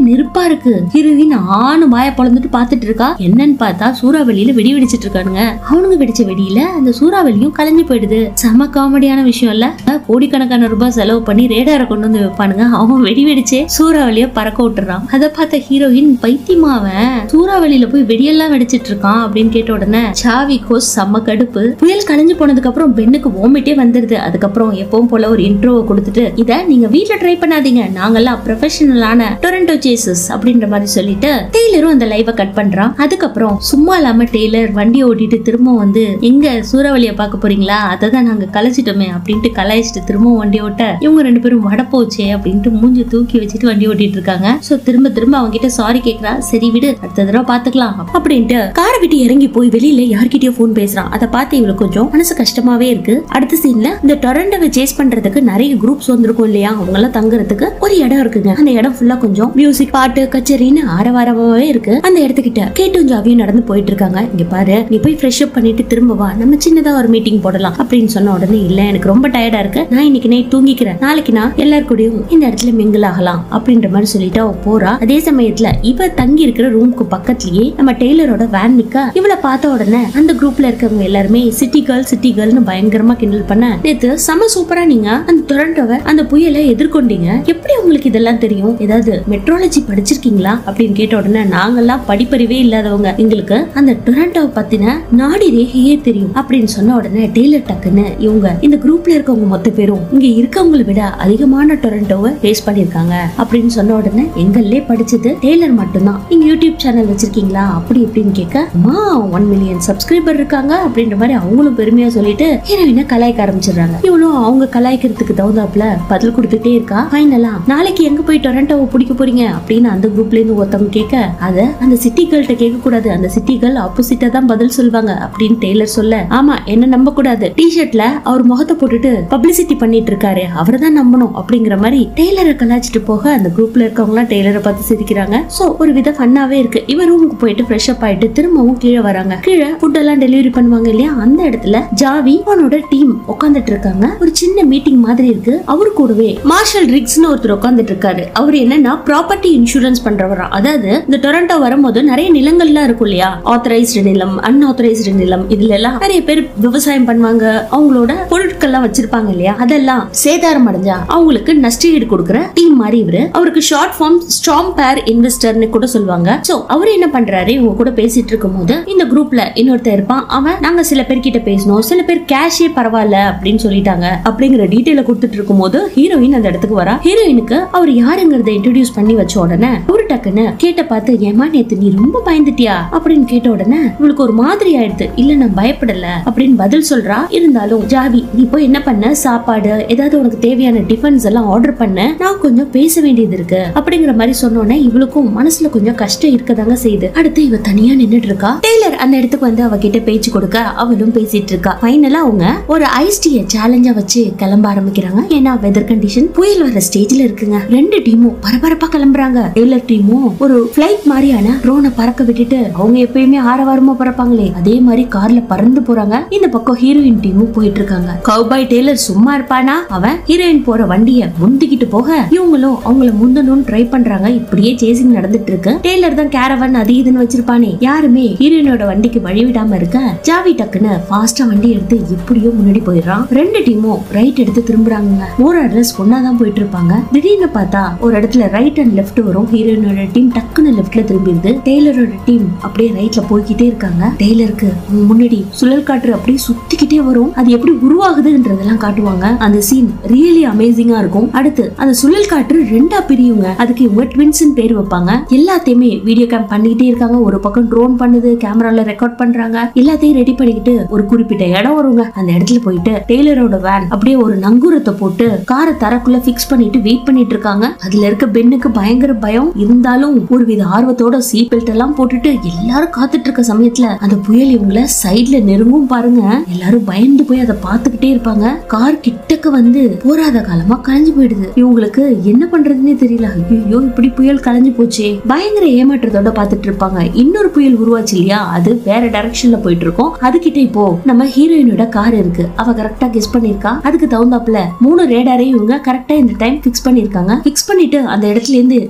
S1: நெருப்பா இருக்கு ஹீரோயின் ஆணு வாய பொழந்துட்டு பாத்துட்டு இருக்கா என்னன்னு பார்த்தா சூறாவளியில வெடி வெடிச்சிட்டு இருக்கானுங்க அவனுங்க வெடிச்ச வெடியில அந்த சூறாவளியும் கலைஞ்சு போயிடுது செம காமெடியான விஷயம் இல்ல கோடிக்கணக்கான ரூபாய் செலவு பண்ணி ரேடாரை கொண்டு வந்து வைப்பானுங்க அவன் வெடி வெடிச்சே சூறாவளிய பறக்க விட்டுறான் அதை பார்த்த ஹீரோயின் பைத்தியமாவன் சூறாவளியில போய் வெடியெல்லாம் வெடிச்சிட்டு இருக்கான் அப்படின்னு கேட்ட உடனே சாவிக்கோ செம்ம கடுப்பு புயல் கலைஞ்சு போனதுக்கு அப்புறம் பெண்ணுக்கு ஓமிட்டே வந்துருது அதுக்கப்புறம் எப்பவும் போல ஒரு இன்ட்ரோவை கொடுத்துட்டு இத நீங்க வீட்ல ட்ரை பண்ணாதீங்க நாங்கெல்லாம் ப்ரொஃபஷனலான டொரண்டோ சேசஸ் அப்படின்ற மாதிரி சொல்லிட்டு டெய்லரும் அந்த லைவை கட் பண்றான் அதுக்கப்புறம் சும்மா இல்லாம டெய்லர் வண்டியை ஓட்டிட்டு திரும்ப வந்து எங்க சூறாவளியை பார்க்க போறீங்களா அதை தான் நாங்க கலைச்சிட்டோமே அப்படின்ட்டு கலாய்ச்சிட்டு திரும்பவும் வண்டி ஓட்ட இவங்க ரெண்டு பேரும் வட போச்சே அப்படின்ட்டு மூஞ்சி தூக்கி வச்சுட்டு வண்டி ஓட்டிட்டு இருக்காங்க சோ திரும்ப திரும்ப அவங்க கிட்ட சாரி கேக்குறா சரி விடு அடுத்த தடவை பாத்துக்கலாம் அப்படின்ட்டு காரை விட்டு இறங்கி போய் வெளியில யார்கிட்டயோ போன் பேசுறான் அதை பார்த்து இவளுக்கு கொஞ்சம் மனசு கஷ்டமாவே இருக்கு அடுத்த சீன்ல இந்த டொரண்டோவை சேஸ் பண்றதுக்கு நிறைய குரூப்ஸ் வந்திருக்கும் இல்லையா அவங்க எல்லாம் தங்குறதுக்கு ஒரு இடம் இருக்குங்க அந்த இடம் ஃபுல்லா கொஞ்சம் மியூசிக் பாட்டு கச்சேரின்னு ஆரவாரமாவே இருக்கு அந்த இடத்துக்கிட்ட கேட்டும் ஜாவியும் நடந்து போயிட்டு இருக்காங்க இங்க பாரு நீ போய் ஃப்ரெஷ் அப் பண்ணிட்டு திரும்ப வா நம்ம சின்னதா ஒரு மீட்டிங் போடலாம் அப்படின்னு சொன்ன உடனே இல்ல எனக்கு ரொம்ப டயர்டா இருக்கு நான் இன்னைக்கு நைட் தூங்கிக்கிறேன் நாளைக்கு நான் எல்லார் கூடயும் இந்த இடத்துல மிங்கிள் ஆகலாம் அப்படின்ற மாதிரி சொல்லிட்டு அவ போறா அதே சமயத்துல இவ தங்கி இருக்கிற ரூமுக்கு பக்கத்துலயே நம்ம டெய்லரோட வேன் நிக்க இவள பார்த்த உடனே அந்த குரூப்ல இருக்கவங்க எல்லாருமே சிட்டி கேர்ள் சிட்டி கேர்ள்னு பயங்கரமா கிண்டல் பண்ண நேத்து செம சூப்பரா நீங்க அந்த டொரண்டோவை அந்த புயலை எதிர்கொண்டீங்க எப்படி உங்களுக்கு இதெல்லாம் தெரியும் ஏதாவது மெட்ரோலஜி படிச்சிருக்கீங்களா அப்படின்னு கேட்ட உடனே நாங்கெல்லாம் படிப்பறிவே இல்லாதவங்க எங்களுக்கு அந்த டொரண்டோவை பத்தின நாடி ரேகையே தெரியும் அப்படின்னு சொன்ன உடனே டெய்லர் டக்குன்னு இவங்க இந்த குரூப்ல இருக்கவங்க மொத்த பேரும் இங்க இருக்கவங்களை விட அதிகமான டொரண்டோவை ஃபேஸ் பண்ணிருக்காங்க அப்படின்னு சொன்ன உடனே எங்கள்லே படிச்சது டெய்லர் மட்டும்தான் நீங்க யூடியூப் சேனல் வச்சிருக்கீங்களா அப்படி இப்படின்னு கேட்க அம்மா ஒன் மில்லியன் சப்ஸ்கிரைபர் இருக்காங்க அப்படின்ற மாதிரி அவங்களும் பெருமையா சொல்லிட்டு ஹீரோயினை கலாய்க்க ஆரம்பிச்சிடுறாங்க இவளும் அவங்க கலாய்க்கிறதுக்கு தகுந்தாப்புல பதில் கொடுத்துட்டே இருக்கா ஃபைனலா நாளைக்கு எங்க போய் டொரண்டோவை பிடிக்க போறீங்க அப்படின்னு அந்த குரூப்ல இருந்து ஒருத்தவங்க கேட்க அத அந்த சிட்டி கேர்ள்கிட்ட கேட்க கூடாது அந்த சிட்டி கேர்ள் ஆப்போசிட்டா தான் பதில் சொல்லுவாங்க அப்படின்னு டெய்லர் சொல்ல ஆமா என்ன நம்ப கூடாது டிஷர்ட்ல அவர் முகத்தை போட்டுட்டு பப்ளிசிட்டி பண்ணிட்டு இருக்காரு அவரை தான் நம்பணும் அப்படிங்கிற மாதிரி டெய்லரை கலாய்ச்சிட்டு போக அந்த குரூப்ல இருக்கவங்க எல்லாம் டெய்லரை பார்த்து சிரிக்கிறாங்க சோ ஒரு வித ஃபன்னாவே இருக்கு இவ ரூமுக்கு போயிட்டு ஃப்ரெஷ் அப் ஆயிட்டு திரும்பவும் கீழே வராங்க கீழே ஃபுட் எல்லாம் டெலிவரி பண்ணுவாங்க இல்லையா அந்த இடத்துல ஜாவி அவனோட டீம் உட்காந்துட்டு இருக்காங்க ஒரு சின்ன மீட்டிங் மாதிரி இருக்கு அவரு கூடவே மார்ஷல் ரிக்ஸ்னு ஒருத்தர் உட்காந்துட்டு இருக்காரு அவர் என்னன்னா ப்ராப்பர்ட்டி இன்சூரன்ஸ் பண்றவரா அதாவது இந்த டொரண்டோ வரும்போது நிறைய நிலங்கள்லாம் இருக்கும் இல்லையா ஆத்தரைஸ்டு நிலம் அன்ஆத்தரைஸ்டு நிலம் இதுல எல்லாம் நிறைய பேர் விவசாயம் பண்ணுவாங்க அவங்களோட பொருட்கள்லாம் வச்சிருப்பாங்க இல்லையா அதெல்லாம் சேதாரம் அடைஞ்சா அவங்களுக்கு நஷ்டஈடு கொடுக்குற டீம் மாதிரி இவரு அவருக்கு ஷார்ட் ஃபார்ம் ஸ்ட்ராங் பேர் இன்வெஸ்டர்னு கூட சொல்லுவாங்க சோ அவர் என்ன பண்றாரு இவங்க கூட பேசிட்டு இருக்கும் போது இந்த குரூப்ல இன்னொருத்தர் இருப்பான் அவன் நாங்க சில பேர் கிட்ட பேசணும் சில பேர் கேஷே பரவாயில்ல அப்படின்னு சொல்லிட்டாங்க அப்படிங்கிற டீட்டெயில கொடுத்துட்டு இருக்கும் போது ஹீரோயின் அந்த இடத்துக்கு வரா ஹீரோயினுக்கு அவர் யாருங்கிறத இன்ட்ரடியூஸ் பண்ணி வச்ச உடனே ஒரு டக்குன்னு கேட்ட பார்த்து ஏமா நேத்து நீ ரொம்ப பயந்துட்டியா அப்படின்னு கேட்ட உடனே இவளுக்கு ஒரு மாதிரி ஆயிடுது இல்ல நான் பயப்படல அப்படின்னு பதில் சொல்றா இருந்தாலும் ஜாவி நீ போய் என்ன பண்ண சாப்பாடு ஏதாவது உனக்கு தேவையான டிஃபன்ஸ் எல்லாம் ஆர்டர் பண்ண நான் கொஞ்சம் பேச வேண்டியது இருக்கு அப்படிங்கிற மாதிரி சொன்னோன்னே இவளுக்கும் மனசுல கொஞ்சம் கஷ்டம் இருக்கதாங்க செய்யுது அடுத்து இவ தனியா நின்னுட்டு இருக்கா டெய்லர் அந்த இடத்துக்கு வந்து அவகிட்ட பேச்சு கொடுக்க அவளும் பேசிட்டு இருக்கா ஃபைனலா அவங்க ஒரு ஐஸ் டீய சேலஞ்சா வச்சு கிளம்ப ஆரம்பிக்கிறாங்க ஏன்னா வெதர் கண்டிஷன் புயல் வர ஸ்டேஜ்ல இருக்குங்க ரெண்டு டீமும் பரபரப்பா கிளம்புறாங்க டெய்லர் டீமும் ஒரு ஃபிளைட் மாதிரியான ட்ரோனை பறக்க விட்டுட்டு அவங்க எப்பயுமே ஆரவாரமா பறப்பாங்களே அதே மாதிரி கார்ல பறந்து போறாங்க இந்த பக்கம் ஹீரோயின் டீமும் போயிட்டு இருக்காங்க கவுபாய் டெய்லர் சும்மா இருப்பானா அவன் ஹீரோயின் போற வண்டிய முந்திக்கிட்டு போக இவங்களும் அவங்கள முந்தணும்னு ட்ரை பண்றாங்க இப்படியே சேசிங் நடந்துட்டு இருக்கு டெய்லர் தான் கேரவன் அது இதுன்னு வச்சிருப்பானே யாருமே ஹீரோயினோட வண்டிக்கு வழி விடாம இருக்க ஜாவி டக்குன்னு ஃபாஸ்டா வண்டி எடுத்து எப்படியோ முன்னாடி போயிடுறான் ரெண்டு டீமும் ரைட் எடுத்து திரும்புறாங்க ஒரு அட்ரஸ் ஒன்னாதான் போயிட்டு இருப்பாங்க திடீர்னு பார்த்தா ஒரு இடத்துல ரைட் அண்ட் லெஃப்ட் வரும் ஹீரோயினோட டீம் டக்குன்னு லெஃப்ட்ல திரும்பிடுது டெய்லரோட டீம் அப்படியே ரைட்ல போய்கிட்டே இருக்காங்க டெய்லருக்கு முன்னாடி சுழல் காற்று அப்படியே சுத்திக்கிட்டே வரும் அது எப்படி உருவாகுதுன்றதெல்லாம் காட்டுவாங்க அந்த சீன் ரியலி அமேசிங்கா இருக்கும் அடுத்து அந்த சுழல் காற்று ரெண்டா பிரியுங்க அதுக்கு இவங்க ட்வின்ஸ் பேர் வைப்பாங்க எல்லாத்தையுமே வீடியோ கேம் பண்ணிக்கிட்டே இருக்காங்க ஒரு பக்கம் ட்ரோன் பண்ணுது கேமரால ரெக்கார்ட் பண்றாங்க எல்லாத்தையும் ரெடி பண்ணிக்கிட்டு ஒரு குறிப்பிட்ட இடம் வருங்க அந்த இடத்துல போயிட்டு டெய்லரோட வேன் அப்படியே ஒரு நங்கூரத்தை போட்டு காரை தரக்குள்ள ஃபிக்ஸ் பண்ணிட்டு வெயிட் பண்ணிட்டு இருக்காங்க அதுல இருக்க பெண்ணுக்கு பயங்கர பயம் இருந்தாலும் ஒரு வித ஆர்வத்தோட சீட் பெல்ட் எல்லாம் போட்டுட்டு எல்லாரும் காத்துட்டு இருக்க சமயத்துல அந்த புயல் இவங்கள சைட்ல நெருங்கும் பாருங்க எல்லாரும் பயந்து போய் அதை பார்த்துக்கிட்டே இருப்பாங்க கார் கிட்டக்க வந்து போராத காலமா கலைஞ்சு போயிடுது இவங்களுக்கு என்ன பண்றதுன்னே தெரியல ஐயோ இப்படி புயல் கலைஞ்சு போச்சே பயங்கர ஏமாற்றத்தோட பார்த்துட்டு இருப்பாங்க இன்னொரு புயல் உருவாச்சு இல்லையா அது வேற டைரக்ஷன்ல போயிட்டு இருக்கும் அதுகிட்ட இப்போ நம்ம ஹீரோயினோட கார் இருக்கு அவ கரெக்டா கெஸ் பண்ணிருக்கா அதுக்கு தகுந்தாப்புல மூணு ரேடாரையும் இவங்க கரெக்டா இந்த டைம் பிக்ஸ் பண்ணிருக்காங்க பிக்ஸ் பண்ணிட்டு அந்த இடத்துல இருந்து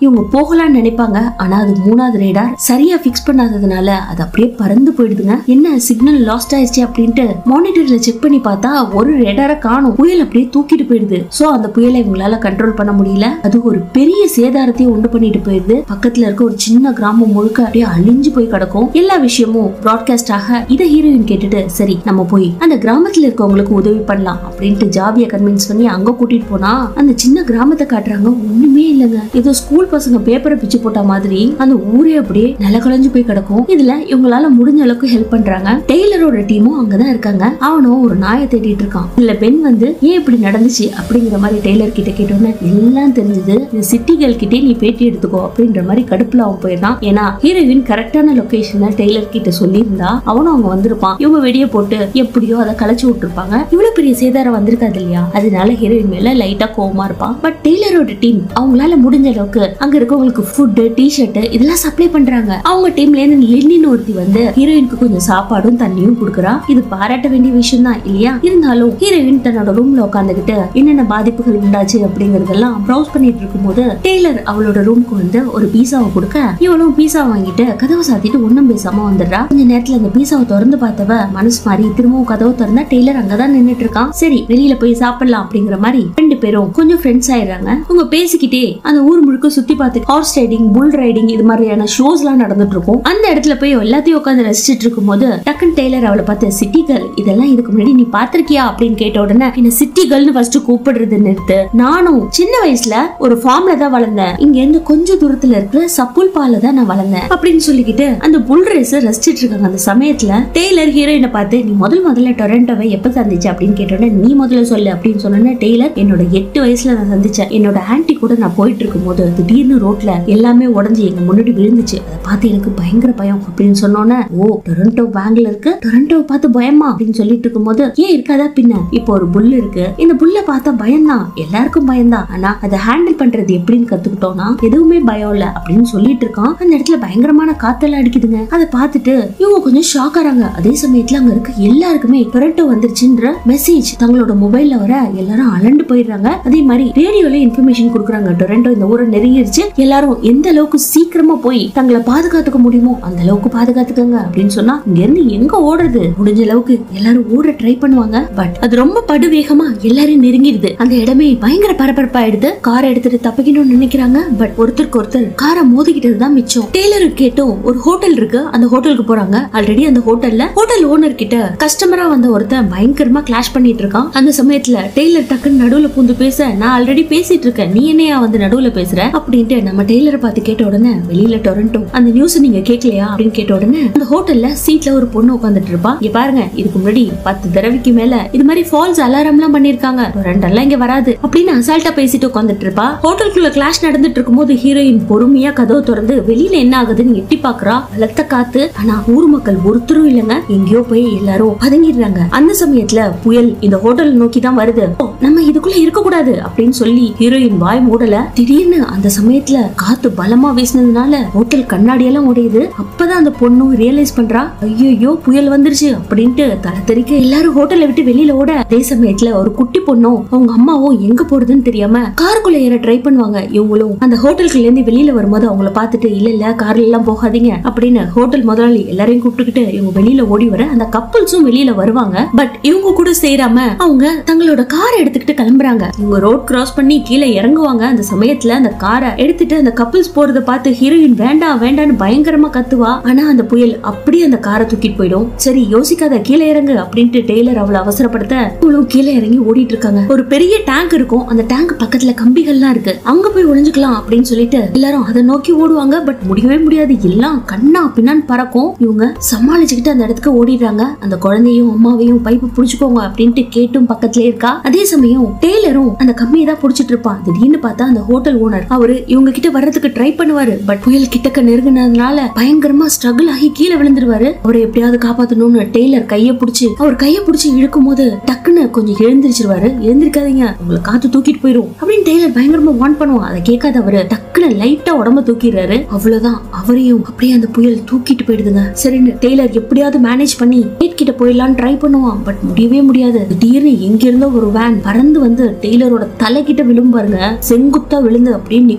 S1: இவங்க போகலாம்னு நினைப்பாங்க ஆனா அது மூணாவது ரேடார் சரியா பிக்ஸ் பண்ணாததுனால அது அப்படியே பறந்து போயிடுதுங்க என்ன சிக்னல் லாஸ்ட் ஆயிடுச்சு அப்படின்ட்டு மானிட்டர்ல செக் பண்ணி பார்த்தா ஒரு ரேடார காணும் புயல் அப்படியே தூக்கிட்டு போயிடுது சோ அந்த புயலை இவங்களால கண்ட்ரோல் பண்ண முடியல அது ஒரு பெரிய சேதாரத்தையும் உண்டு பண்ணிட்டு போயிடுது பக்கத்துல இருக்க ஒரு சின்ன கிராமம் முழுக்க அப்படியே அழிஞ்சு போய் கிடக்கும் எல்லா விஷயமும் ப்ராட்காஸ்ட் ஆக இத ஹீரோயின் கேட்டுட்டு சரி நம்ம போய் அந்த கிராமத்துல இருக்கவங்களுக்கு உதவி பண்ணலாம் அப்படின்ட்டு ஜாபிய கன்வின்ஸ் பண்ணி அங்க கூட்டிட்டு போனா அந்த சின்ன கிராமத்தை காட்டுறாங்க ஒண்ணுமே இல்லைங்க ஏதோ ஸ்கூல் பசங்க பேப்பரை பிச்சு போட்ட மாதிரி அந்த ஊரே அப்படியே நிலக்குலைஞ்சு போய் கிடக்கும் இதுல இவங்களால முடிஞ்ச அளவுக்கு ஹெல்ப் பண்றாங்க டெய்லரோட டீமும் அங்கதான் இருக்காங்க அவனும் ஒரு நாயை தேடிட்டு இருக்கான் இல்ல பெண் வந்து ஏன் இப்படி நடந்துச்சு அப்படிங்கிற மாதிரி டெய்லர் கிட்ட கேட்டோன்னே எல்லாம் தெரிஞ்சது இந்த சிட்டி கேர்ள் கிட்டே நீ பேட்டி எடுத்துக்கோ அப்படின்ற மாதிரி கடுப்புல அவன் போயிடறான் ஏன்னா ஹீரோயின் கரெக்டான லொகேஷனை டெய்லர் கிட்ட சொல்லியிருந்தா அவனும் அவங்க வந்திருப்பான் இவங்க வெடிய போட்டு எப்படியோ அதை கலைச்சு விட்டுருப்பாங்க இவ்வளவு பெரிய சேதாரம் வந்திருக்காது இல்லையா அதனால ஹீரோயின் மேல லைட்டா கோவமா இருப்பான் பட் டெய்லரோட டீம் அவங்களால முடிஞ்ச அளவுக்கு அங்க இருக்கவங்களுக்கு ஃபுட் டிஷர்ட் இதெல்லாம் சப்ளை பண்றாங்க அவங்க டீம்ல இருந்து லில்லின்னு ஒருத்தி வந்து ஹீரோயினுக்கு கொஞ்சம் சாப்பாடும் தண்ணியும் கொடுக்குறா இது பாராட்ட வேண்டிய விஷயம் தான் இல்லையா இருந்தாலும் ஹீரோயின் தன்னோட ரூம்ல உட்காந்துக்கிட்டு என்னென்ன பாதிப்புகள் உண்டாச்சு அப்படிங்கறதெல்லாம் ப்ரௌஸ் பண்ணிட்டு இருக்கும்போது டெய்லர் அவளோட ரூம்க்கு வந்து ஒரு பீஸாவை கொடுக்க இவளும் பீஸா வாங்கிட்டு கதவை சாத்திட்டு ஒண்ணும் பேசாம வந்துடுறா கொஞ்ச நேரத்துல அந்த பீஸாவை திறந்து பார்த்தவ மனசு மாறி திரும்பவும் கதவை திறந்தா டெய்லர் அங்கதான் நின்னுட்டு இருக்கான் சரி வெளியில போய் சாப்பிடலாம் அப்படிங்கிற மாதிரி ரெண்டு பேரும் கொஞ்சம் ஃப்ரெண்ட்ஸ் ஆயிடுறாங்க அவங்க பேசிக்கிட்டே அந்த ஊர் முழுக்க சுத்தி பார்த்து ஹார்ஸ் ரைடிங் புல் ரைடிங் இது மாதிரியான ஷோஸ் எல்லாம் நடந்துட்டு இருக்கும் அந்த இடத்துல போய் எல்லாத்தையும் உட்காந்து ரசிச்சிட்டு இருக்கும்போது டக்குன் டெய்லர் அவளை பார்த்து சிட்டி கேர்ள் இதெல்லாம் இதுக்கு முன்னாடி நீ பாத்திருக்கியா அப்படின்னு கேட்ட உடனே என்ன சிட்டி கேர்ள்னு ஃபர்ஸ்ட் கூப்பிடுறது நிறுத்து நானும் சின்ன வயசுல ஒரு ஃபார்ம்ல தான் வளர்ந்தேன் இங்க இருந்து கொஞ்சம் தூரத்துல இருக்கிற சப்புல் பால தான் நான் வளர்ந்தேன் அப்படின்னு சொல்லிக்கிட்டு அந்த புல் ரேஸ் ரசிச்சிட்டு இருக்காங்க அந்த சமயத்துல டெய்லர் ஹீரோயினை பார்த்து நீ முதல் முதல்ல டொரண்டோவை எப்ப சந்திச்ச அப்படின்னு கேட்டோன்னே நீ முதல்ல சொல்லு அப்படின்னு சொன்னோன்னே டெய்லர் என்னோட எட்டு வயசுல நான் சந்திச்சேன் என்னோட ஆன்ட்டி கூட நான் போயிட்டு இருக்கும் போது திடீர்னு ரோட்ல எல்லாமே உடஞ்சி எங்க முன்னாடி விழுந்துச்சு அதை பார்த்து எனக்கு பயங்கர பயம் அப்படின்னு சொன்னோன்னே ஓ டொரண்டோ பேங்க்ல இருக்கு டொரண்டோவை பார்த்து பயமா அப்படின்னு சொல்லிட்டு இருக்கும்போது ஏன் இருக்காதா பின்ன இப்போ ஒரு புல் இருக்கு இந்த புல்ல பார்த்தா பயம்தான் எல்லாருக்கும் பயம்தான் ஆனா அதை ஹேண்டில் பண்றது எப்படின்னு கத்துக்கிட்டோம்னா எதுவுமே பயம் இல்ல அப்படின்னு சொல்லிட்டு இருக்கான் அந்த இடத்துல பயங்கரமான காத்தெல்லாம் அடிக்குதுங்க அதை பார்த்துட்டு இவங்க கொஞ்சம் ஷாக் ஆறாங்க அதே சமயத்துல அங்க இருக்க எல்லாருக்குமே டொரண்டோ வந்துருச்சுன்ற மெசேஜ் தங்களோட மொபைல்ல வர எல்லாரும் அலண்டு போயிடுறாங்க அதே மாதிரி ரேடியோல இன்ஃபர்மேஷன் கொடுக்குறாங்க டொரண்டோ இந்த ஊரை நெருங்கிருச்சு எல்லாரும் எந்த அளவுக்கு சீக்கிரமா போய் தங்களை பாதுகாத்துக்க முடியுமோ அந்த அளவுக்கு பாதுகாத்துக்கங்க அப்படின்னு சொன்னா இங்க இருந்து எங்க ஓடுறது முடிஞ்ச அளவுக்கு எல்லாரும் ஓட ட்ரை பண்ணுவாங்க பட் அது ரொம்ப படுவேகமா எல்லாரையும் நெருங்கிடுது அந்த இடமே பயங்கர பரபரப்பாயிடுது காரை எடுத்துட்டு தப்பிக்கணும்னு நினைக்கிறாங்க பட் ஒருத்தருக்கு ஒருத்தர் காரை மோதிக்கிட்டது தான் மிச்சம் டெய்லரு கேட்டும் ஒரு ஹோட்டல் இருக்கு அந்த ஹோட்டலுக்கு போறாங்க ஆல்ரெடி அந்த ஹோட்டல்ல ஹோட்டல் ஓனர் கிட்ட கஸ்டமரா வந்த ஒருத்தன் பயங்கரமா கிளாஷ் பண்ணிட்டு இருக்கான் அந்த சமயத்துல டெய்லர் டக்குன்னு நடுவுல பூந்து பேச நான் ஆல்ரெடி பேசிட்டு இருக்கேன் நீ என்னையா வந்து நடுவுல பேசுற அப்படின்ட்டு நம்ம டெய்லரை பார்த்து கேட்ட உடனே வெளியில டொரண்டோ அந்த நியூஸ் நீங்க கேட்கலையா அப்படின்னு கேட்ட உடனே அந்த ஹோட்டல்ல சீட்ல ஒரு பொண்ணு உட்காந்துட்டு இருப்பா இங்க பாருங்க இதுக்கு முன்னாடி பத்து தடவைக்கு மேல இது மாதிரி ஃபால்ஸ் அலாரம் எல்லாம் பண்ணிருக்காங்க ரெண்டெல்லாம் இங்க வராது அப்படின்னு அசால்ட்டா பேசிட்டு உட்காந்துட்டு இருப்பா ஹோட்டலுக்குள்ள கிளாஷ் நடந்துட்டு இருக்கும்போது ஹீரோயின் பொறுமையா கதவை திறந்து வெளியில என்ன ஆகுதுன்னு எட்டி பாக்குறா பலத்த காத்து ஆனா ஊர் மக்கள் ஒருத்தரும் இல்லைங்க எங்கேயோ போய் எல்லாரும் பதுங்கிடுறாங்க அந்த சமயத்துல புயல் இந்த ஹோட்டல் நோக்கி தான் வருது ஓ, நம்ம இதுக்குள்ள இருக்க கூடாது அப்படின்னு சொல்லி ஹீரோயின் வாய் மூடல திடீர்னு அந்த சமயத்துல காத்து பலமா வீசினதுனால ஹோட்டல் கண்ணாடி எல்லாம் உடையுது அப்பதான் அந்த பொண்ணும் ரியலைஸ் பண்றா ஐயோ புயல் வந்துருச்சு அப்படின்ட்டு தலை தெறிக்க எல்லாரும் ஹோட்டலை விட்டு வெளியில ஓட அதே சமயத்துல ஒரு குட்டி பொண்ணும் அவங்க அம்மாவும் எங்க போறதுன்னு தெரியாம காருக்குள்ள ஏற ட்ரை பண்ணுவாங்க இவங்களும் அந்த ஹோட்டலுக்குள்ள இருந்து வெளியில வரும்போது அவங்கள பார்த்துட்டு இல்ல இல்ல கார்ல எல்லாம் போகாதீங்க அப்படின்னு ஹோட்டல் முதலாளி எல்லாரையும் கூப்பிட்டுக்கிட்டு இவங்க வெளியில ஓடி வர அந்த கப்பல்ஸும் வெளியில வருவாங்க பட் இவங்க கூட சேராம அவங்க தங்களோட காரை எடுத்துக்கிட்டு கிளம்புறாங்க இவங்க ரோட் கிராஸ் பண்ணி கீழே இறங்குவாங்க அந்த சமயத்துல அந்த காரை எடுத்துட்டு அந்த கப்பல்ஸ் போறத பார்த்து ஹீரோயின் வேண்டாம் வேண்டாம்னு பயங்கரமா கத்துவா ஆனா அந்த புயல் அப்படியே அந்த காரை தூக்கிட்டு போயிடும் சரி யோசிக்காத கீழே இறங்கு அப்படின்ட்டு டெய்லர் அவளை அவசரப்படுத்த இவளும் கீழே இறங்கி ஓடிட்டு இருக்காங்க ஒரு பெரிய டேங்க் இருக்கும் அந்த டேங்க் பக்கத்துல கம்பிகள்லாம் இருக்கு அங்க போய் ஒளிஞ்சுக்கலாம் அப்படின்னு சொல்லிட்டு எல்லாரும் அதை நோக்கி ஓடுவாங்க பட் முடியவே முடியாது எல்லாம் கண்ணா பின்னான்னு பறக்கும் இவங்க சமாளிச்சுக்கிட்டு அந்த இடத்துக்கு ஓடிடுறாங்க அந்த குழந்தையும் அம்மாவையும் பைப்பு புடிச்சுக்கோங்க அப்படின்ட்டு கேட்டும் பக்கத்துல இருக்கா அதே சமயம் டெய்லரும் அந்த கம்பியை தான் புடிச்சிட்டு இருப்பான் திடீர்னு பார்த்தா அந்த ஹோட்டல் ஓனர் அவரு இவங்க கிட்ட வர்றதுக்கு ட்ரை பண்ணுவாரு பட் புயல் கிட்டக்க நெருங்கினதுனால பயங்கரமா ஸ்ட்ரகிள் ஆகி கீழே விழுந்துருவாரு அவரை எப்படியாவது காப்பாத்தணும்னு டெய்லர் கைய புடிச்சு அவர் கைய புடிச்சு இழுக்கும் போது டக்குன்னு கொஞ்சம் எழுந்திருச்சிருவாரு எழுந்திருக்காதீங்க உங்களை காத்து தூக்கிட்டு போயிரும் அப்படின்னு டெய்லர் பயங்கரமா வான் பண்ணுவான் அதை கேட்காத அவரு டக்குன்னு லைட்டா உடம்ப தூக்கிடுறாரு அவ்வளவுதான் அவரையும் அப்படியே அந்த புயல் தூக்கிட்டு போயிடுதுங்க சரின்னு டெய்லர் எப்படியாவது மேனேஜ் பண்ணி கேட் கிட்ட போயிடலாம்னு ட்ரை பண்ணுவான் பட் முடியவே முடியாது திடீர்னு எங்க இருந்தோ ஒரு வேன் பறந்து வந்து டெய்லரோட தலை கிட்ட விழும் பாருங்க செங்குத்தா விழுந்து அப்படியே நிக்கும்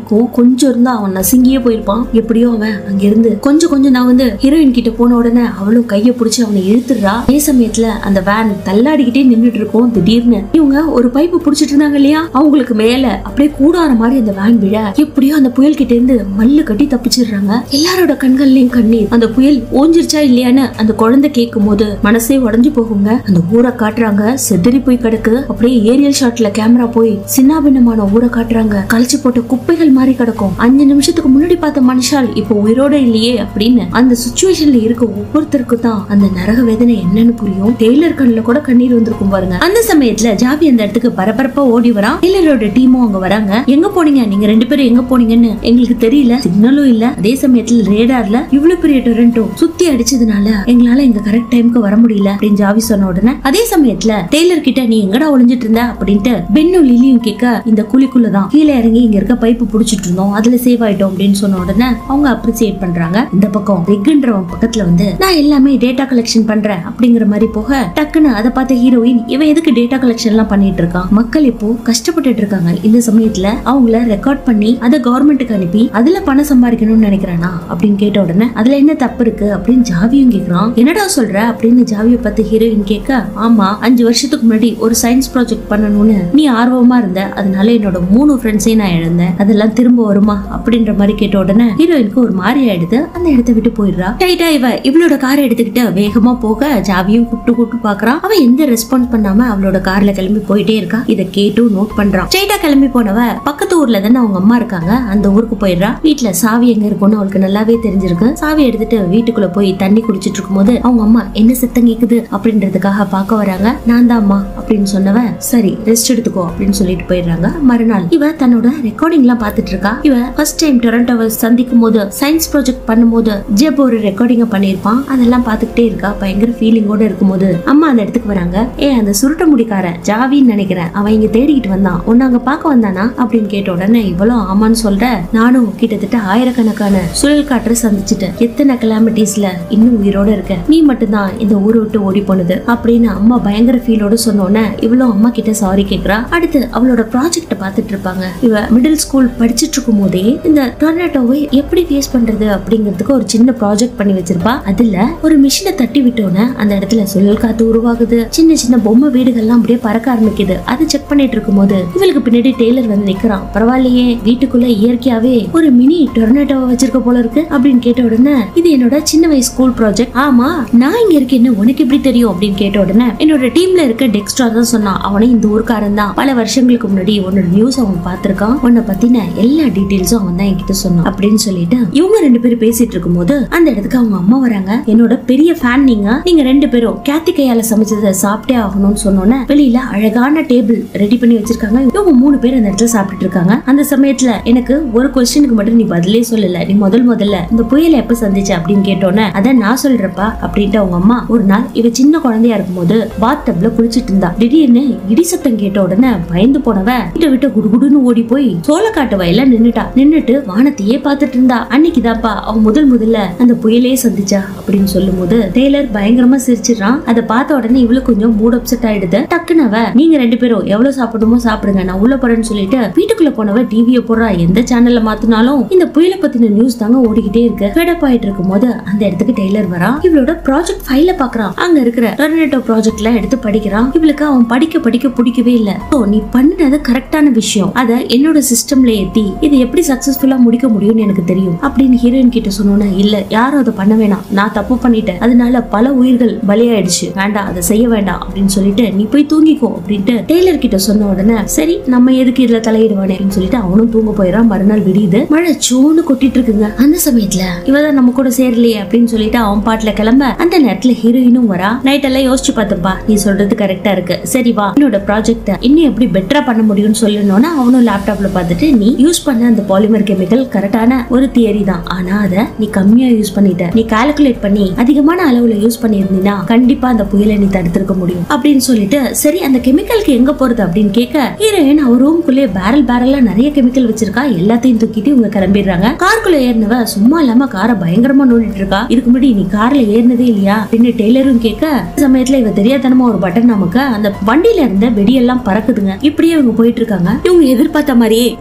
S1: இருக்கும் கொஞ்சம் இருந்தா அவன் நசுங்கியே போயிருப்பான் எப்படியோ அவன் அங்க இருந்து கொஞ்சம் கொஞ்சம் நான் வந்து ஹீரோயின் கிட்ட போன உடனே அவளும் கைய பிடிச்சி அவனை இழுத்துடுறா அதே சமயத்துல அந்த வேன் தள்ளாடிக்கிட்டே நின்னுட்டு இருக்கும் திடீர்னு இவங்க ஒரு பைப்பு புடிச்சிட்டு இருந்தாங்க இல்லையா அவங்களுக்கு மேல அப்படியே கூடார மாதிரி அந்த வேன் விழ எப்படியோ அந்த புயல் கிட்ட இருந்து மல்லு கட்டி தப்பிச்சிடுறாங்க எல்லாரோட கண்கள்லயும் கண்ணீர் அந்த புயல் ஓஞ்சிருச்சா இல்லையான்னு அந்த குழந்தை கேட்கும் போது மனசே உடஞ்சு போகுங்க அந்த ஊரை காட்டுறாங்க செதறி போய் கிடக்கு அப்படியே ஏரியல் ஷாட்ல கேமரா போய் சின்னாபின்னமான ஊரை காட்டுறாங்க கழிச்சு போட்ட குப்பைகள் மாதிரி கிடக்கும் அஞ்சு நிமிஷத்துக்கு முன்னாடி பார்த்த மனுஷால் இப்போ உயிரோட இல்லையே அப்படின்னு அந்த சுச்சுவேஷன்ல இருக்க ஒவ்வொருத்தருக்கும் தான் அந்த நரக வேதனை என்னன்னு புரியும் டெய்லர் கண்ணுல கூட கண்ணீர் வந்திருக்கும் பாருங்க அந்த சமயத்துல ஜாவி அந்த இடத்துக்கு பரபரப்பா ஓடி வரான் டெய்லரோட டீமும் அங்க வராங்க எங்க போனீங்க நீங்க ரெண்டு பேரும் எங்க போனீங்கன்னு எங்களுக்கு தெரியல சிக்னலும் இல்ல அதே சமயத்துல ரேடார்ல இவ்வளவு பெரிய டொரண்டோ சுத்தி அடிச்சதுனால எங்களால எங்க கரெக்ட் டைம்க்கு வர முடியல அப்படின்னு ஜாவி சொன்ன உடனே அதே சமயத்துல டெய்லர் கிட்ட நீ எங்கடா ஒளிஞ்சிட்டு இருந்த அப்படின்ட்டு பென்னும் லிலியும் கேட்க இந்த குழிக்குள்ளதான் கீழே இறங்கி இங்க இருக்க பைப்பு புடிச்சிட்டு இருந்தோம் அதுல சேவ் ஆயிட்டோம் அப்படின்னு சொன்ன உடனே அவங்க அப்ரிசியேட் பண்றாங்க இந்த பக்கம் ரிக்குன்றவன் பக்கத்துல வந்து நான் எல்லாமே டேட்டா கலெக்ஷன் பண்றேன் அப்படிங்கிற மாதிரி போக டக்குன்னு அதை பார்த்த ஹீரோயின் இவன் எதுக்கு டேட்டா கலெக்ஷன் எல்லாம் பண்ணிட்டு இருக்கான் மக்கள் இப்போ கஷ்டப்பட்டுட்டு இருக்காங்க இந்த சமயத்துல அவங்கள ரெக்கார்ட் பண்ணி அதை கவர்மெண்ட்டுக்கு அனுப்பி அதுல பணம் சம்பாதிக்கணும்னு நினைக்கிறானா அப்படின்னு கேட்ட உடனே அதுல என்ன தப்பு இருக்கு அப்படின்னு ஜாவியும் கேக்குறான் என்னடா சொல்ற அப்படின்னு ஜாவிய பார்த்து ஹீரோயின் கேட்க ஆமா அஞ்சு வருஷத்துக்கு முன்னாடி ஒரு சயின்ஸ் ப்ராஜெக்ட் பண்ணணும்னு நீ ஆர்வமா இருந்த அதனால என்னோட மூணு ஃப்ரெண்ட்ஸையும் நான் இழந்தேன் அதெல்லாம் திரும்ப வருமா அப்படின்ற மாதிரி கேட்ட உடனே ஹீரோயினுக்கு ஒரு மாதிரி ஆயிடுது அந்த இடத்த விட்டு போயிடுறா டைட்டா இவ இவளோட காரை எடுத்துக்கிட்டு வேகமா போக ஜாவியும் கூப்பிட்டு கூப்பிட்டு பாக்குறான் அவ எந்த ரெஸ்பான்ஸ் பண்ணாம அவளோட கார்ல கிளம்பி போயிட்டே இருக்கா இதை கேட்டும் நோட் பண்றான் ஸ்ட்ரைட்டா கிளம்பி போனவ பக்கத்து ஊர்ல தானே அவங்க அம்மா இருக்காங்க அந்த ஊருக்கு போயிடுறா வீட்டுல சாவி எங்க இருக்கும்னு அவளுக்கு நல்லாவே தெரிஞ்சிருக்கு சாவி எடுத்துட்டு வீட்டுக்குள்ள போய் தண்ணி குடிச்சிட்டு இருக்கும்போது அவங்க அம்மா என்ன சத்தம் கேக்குது அப்படின்றதுக்காக பார்க்க வராங்க நான் தான் அம்மா அப்படின்னு சொன்னவ சரி ரெஸ்ட் எடுத்துக்கோ அப்படின்னு சொல்லிட்டு போயிடுறாங்க மறுநாள் இவ தன்னோட ரெக்கார்டிங் எல்லாம் பாத்துட்டு இருக்கா இவ ஃபர்ஸ்ட் டைம் டொரண்டோவை சந்திக்கும் போது சயின்ஸ் ப்ராஜெக்ட் பண்ணும்போது ஜெப் ஒரு ரெக்கார்டிங்க பண்ணிருப்பான் அதெல்லாம் பாத்துக்கிட்டே இருக்கா பயங்கர ஃபீலிங்கோட இருக்கும்போது அம்மா அந்த இடத்துக்கு வராங்க ஏ அந்த சுருட்ட முடிக்காரன் ஜாவின்னு நினைக்கிறேன் அவன் இங்க தேடிக்கிட்டு வந்தான் உன்னை அங்க பார்க்க வந்தானா அப்படின்னு கேட்ட உடனே இவ்வளவு ஆமான்னு சொல்ற நானும் கிட்டத்தட்ட ஆயிரக்கணக்கான சுழல் காற்றை சந்திச்சுட்டேன் எத்தனை கிளாமிட்டிஸ்ல இன்னும் உயிரோட இருக்க நீ மட்டும்தான் இந்த ஊரை விட்டு ஓடி போனது அப்படின்னு அம்மா பயங்கர ஃபீலோட சொன்னோன்னே இவ்வளவு அம்மா கிட்ட சாரி கேக்குறா அடுத்து அவளோட ப்ராஜெக்ட பாத்துட்டு இருப்பாங்க இவ மிடில் ஸ்கூல் படிச்சிட்டு இருக்கும் போதே இந்த டொர்னாட்டோவை எப்படி ஃபேஸ் பண்றது அப்படிங்கிறதுக்கு ஒரு சின்ன ப்ராஜெக்ட் பண்ணி வச்சிருப்பா அதுல ஒரு மிஷினை தட்டி விட்டோன்னே அந்த இடத்துல சுழல் காத்து உருவாகுது சின்ன சின்ன பொம்மை வீடுகள்லாம் அப்படியே பறக்க ஆரம்பிக்குது அதை செக் பண்ணிட்டு இருக்கும்போது இவளுக்கு பின்னாடி டெய்லர் வந்து நிக்கிறான் பரவாயில்லையே வீட்டுக்குள்ள இயற்கையாவே ஒரு மினி டொர்னாட்டோவை வச்சிருக்க போல இருக்கு அப்படின்னு கேட்ட உடனே இது என்னோட சின்ன வயசு ஸ்கூல் ப்ராஜெக்ட் ஆமா நான் இங்க இருக்கேன்னு உனக்கு எப்படி தெரியும் அப்படின்னு கேட்ட உடனே என்னோட டீம்ல இருக்க டெக்ஸ்ட்ரா தான் சொன்னான் அவனே இந்த ஊர்க்காரன் தான் பல வருஷங்களுக்கு முன்னாடி உன்னோட நியூஸ் அவன் பார்த்திருக்கான் உன்னை பத்தின எல்லா டீடைல்ஸும் அவன் தான் என்கிட்ட சொன்னான் அப்படின்னு சொல்லிட்டு இவங்க ரெண்டு பேரும் பேசிட்டு இருக்கும்போது அந்த இடத்துக்கு அவங்க அம்மா வராங்க என்னோட பெரிய ஃபேன் நீங்க நீங்க ரெண்டு பேரும் கேத்தி கையால சமைச்சதை சாப்பிட்டே ஆகணும்னு சொன்னோன்னே வெளியில அழகான டேபிள் ரெடி பண்ணி வச்சிருக்காங்க இவங்க மூணு பேர் அந்த இடத்துல சாப்பிட்டுட்டு இருக்காங்க அந்த சமயத்துல எனக்கு ஒரு கொஸ்டினுக்கு மட்டும் நீ பதிலே சொல்லல நீ முதல் முதல்ல இந்த புயலை எப்ப சந்திச்ச அப்படின்னு கேட்டோன்னே அதான் நான் சொல்றப்பா அப்படின்ட்டு அவங்க அம்மா ஒரு நாள் இவ சின்ன குழந்தையா இருக்கும்போது பாத் டப்ல குளிச்சிட்டு இருந்தா திடீர்னு இடி சத்தம் கேட்ட உடனே பயந்து போனவ வீட்டை விட்டு குடுகுடுன்னு ஓடி போய் சோளக்காட்டு வயல்ல நின்னுட்டா நின்னுட்டு வானத்தையே பார்த்துட்டு இருந்தா அன்னைக்குதான்ப்பா அவ முதல் முதல்ல அந்த புயலே சந்திச்சா அப்படின்னு சொல்லும் போது டெய்லர் பயங்கரமா சிரிச்சிடுறான் அதை பார்த்த உடனே இவளுக்கு கொஞ்சம் மூட் அப்செட் ஆயிடுது டக்குனு அவ நீங்க ரெண்டு பேரும் எவ்வளவு சாப்பிடுமோ சாப்பிடுங்க நான் உள்ள போறேன்னு சொல்லிட்டு வீட்டுக்குள்ள போனவ டிவியை போடுறா எந்த சேனல்ல மாத்தினாலும் இந்த புயலை பத்தின நியூஸ் தாங்க ஓடிக்கிட்டே இருக்கு ஃபெடப் ஆயிட்டு இருக்கும் போது அந்த இடத்துக்கு டெய்லர் வரா இவளோட ப்ராஜெக்ட் ஃபைல பாக்குறான் அங்க இருக்கிற டொர்னேட்டோ ப்ராஜெக்ட்ல எடுத்து படிக்கிறான் இவளுக்கு அவன் படிக்க படிக்க பிடிக்கவே இல்ல ஓ நீ பண்ணினது கரெக்டான விஷயம் அத என்னோட சிஸ்டம்ல ஏத்தி இது எப்படி சக்சஸ்ஃபுல்லா முடிக்க முடியும்னு எனக்கு தெரியும் அப்படின்னு ஹீரோயின் கிட்ட சொன்னோன்னே இல்ல யாரும் அதை பண்ண வேணாம் நான் தப்பு பண்ணிட்டேன் அதனால பல உயிர்கள் பலியாயிடுச்சு வேண்டாம் அதை செய்ய வேண்டாம் அப்படின்னு சொல்லிட்டு நீ போய் தூங்கிக்கோ அப்படின்ட்டு டெய்லர் கிட்ட சொன்ன உடனே சரி நம்ம எதுக்கு இதுல தலையிடுவானே அப்படின்னு சொல்லிட்டு அவனும் தூங்க போயிடறான் மறுநாள் விடியுது மழை சோன்னு கொட்டிட்டு இருக்குங்க அந்த சமயத்துல இவதான் நம்ம கூட சேரலையே அப்படின்னு சொல்லிட்டு அவன் பாட்டுல கிளம்ப அந்த நேரத்துல ஹீரோயினும் வரா நைட் எல்லாம் யோசிச்சு பார்த்தப்பா நீ சொல்றது கரெக்டா இருக்கு சரி வா என்னோட ப்ராஜெக்ட இன்னும் எப்படி பெட்டரா பண்ண முடியும்னு சொல்லணும்னா அவனும் லேப்டாப்ல பார்த்துட்டு நீ யூஸ் பண்ண அந்த பாலிமர் கெமிக்கல் கரெக்டான ஒரு தியரி தான் ஆனா அத நீ கம்மியா யூஸ் பண்ணிட்ட நீ கால்குலேட் பண்ணி அதிகமான அளவுல யூஸ் பண்ணியிருந்தீங்கன்னா கண்டிப்பா அந்த புயலை நீ தடுத்திருக்க முடியும் அப்படின்னு சொல்லிட்டு சரி அந்த கெமிக்கலுக்கு எங்க போறது அப்படின்னு கேட்க ஹீரோயின் அவர் ரூம்குள்ளே பேரல் பேரலா நிறைய கெமிக்கல் வச்சிருக்கா எல்லாத்தையும் தூக்கிட்டு இவங்க கிளம்பிடுறாங்க காருக்குள்ள ஏறினவ சும்மா இல்லாம காரை பயங்கரமா நோண்டிட்டு இருக்கா இதுக்கு முன்னாடி நீ கார்ல ஏறினதே இல்லையா அப்படின்னு டெய்லரும் கேட்க இந்த சமயத்துல இவ தெரியாதனமா ஒரு பட்டன் நமக்கு அந்த வண்டியில இருந்த வெடியெல்லாம் பறக்குதுங்க இப்படியே இவங்க போயிட்டு இருக்காங்க இவங்க எதிர்பார்த்த மாதிரியே ஒரு புயல்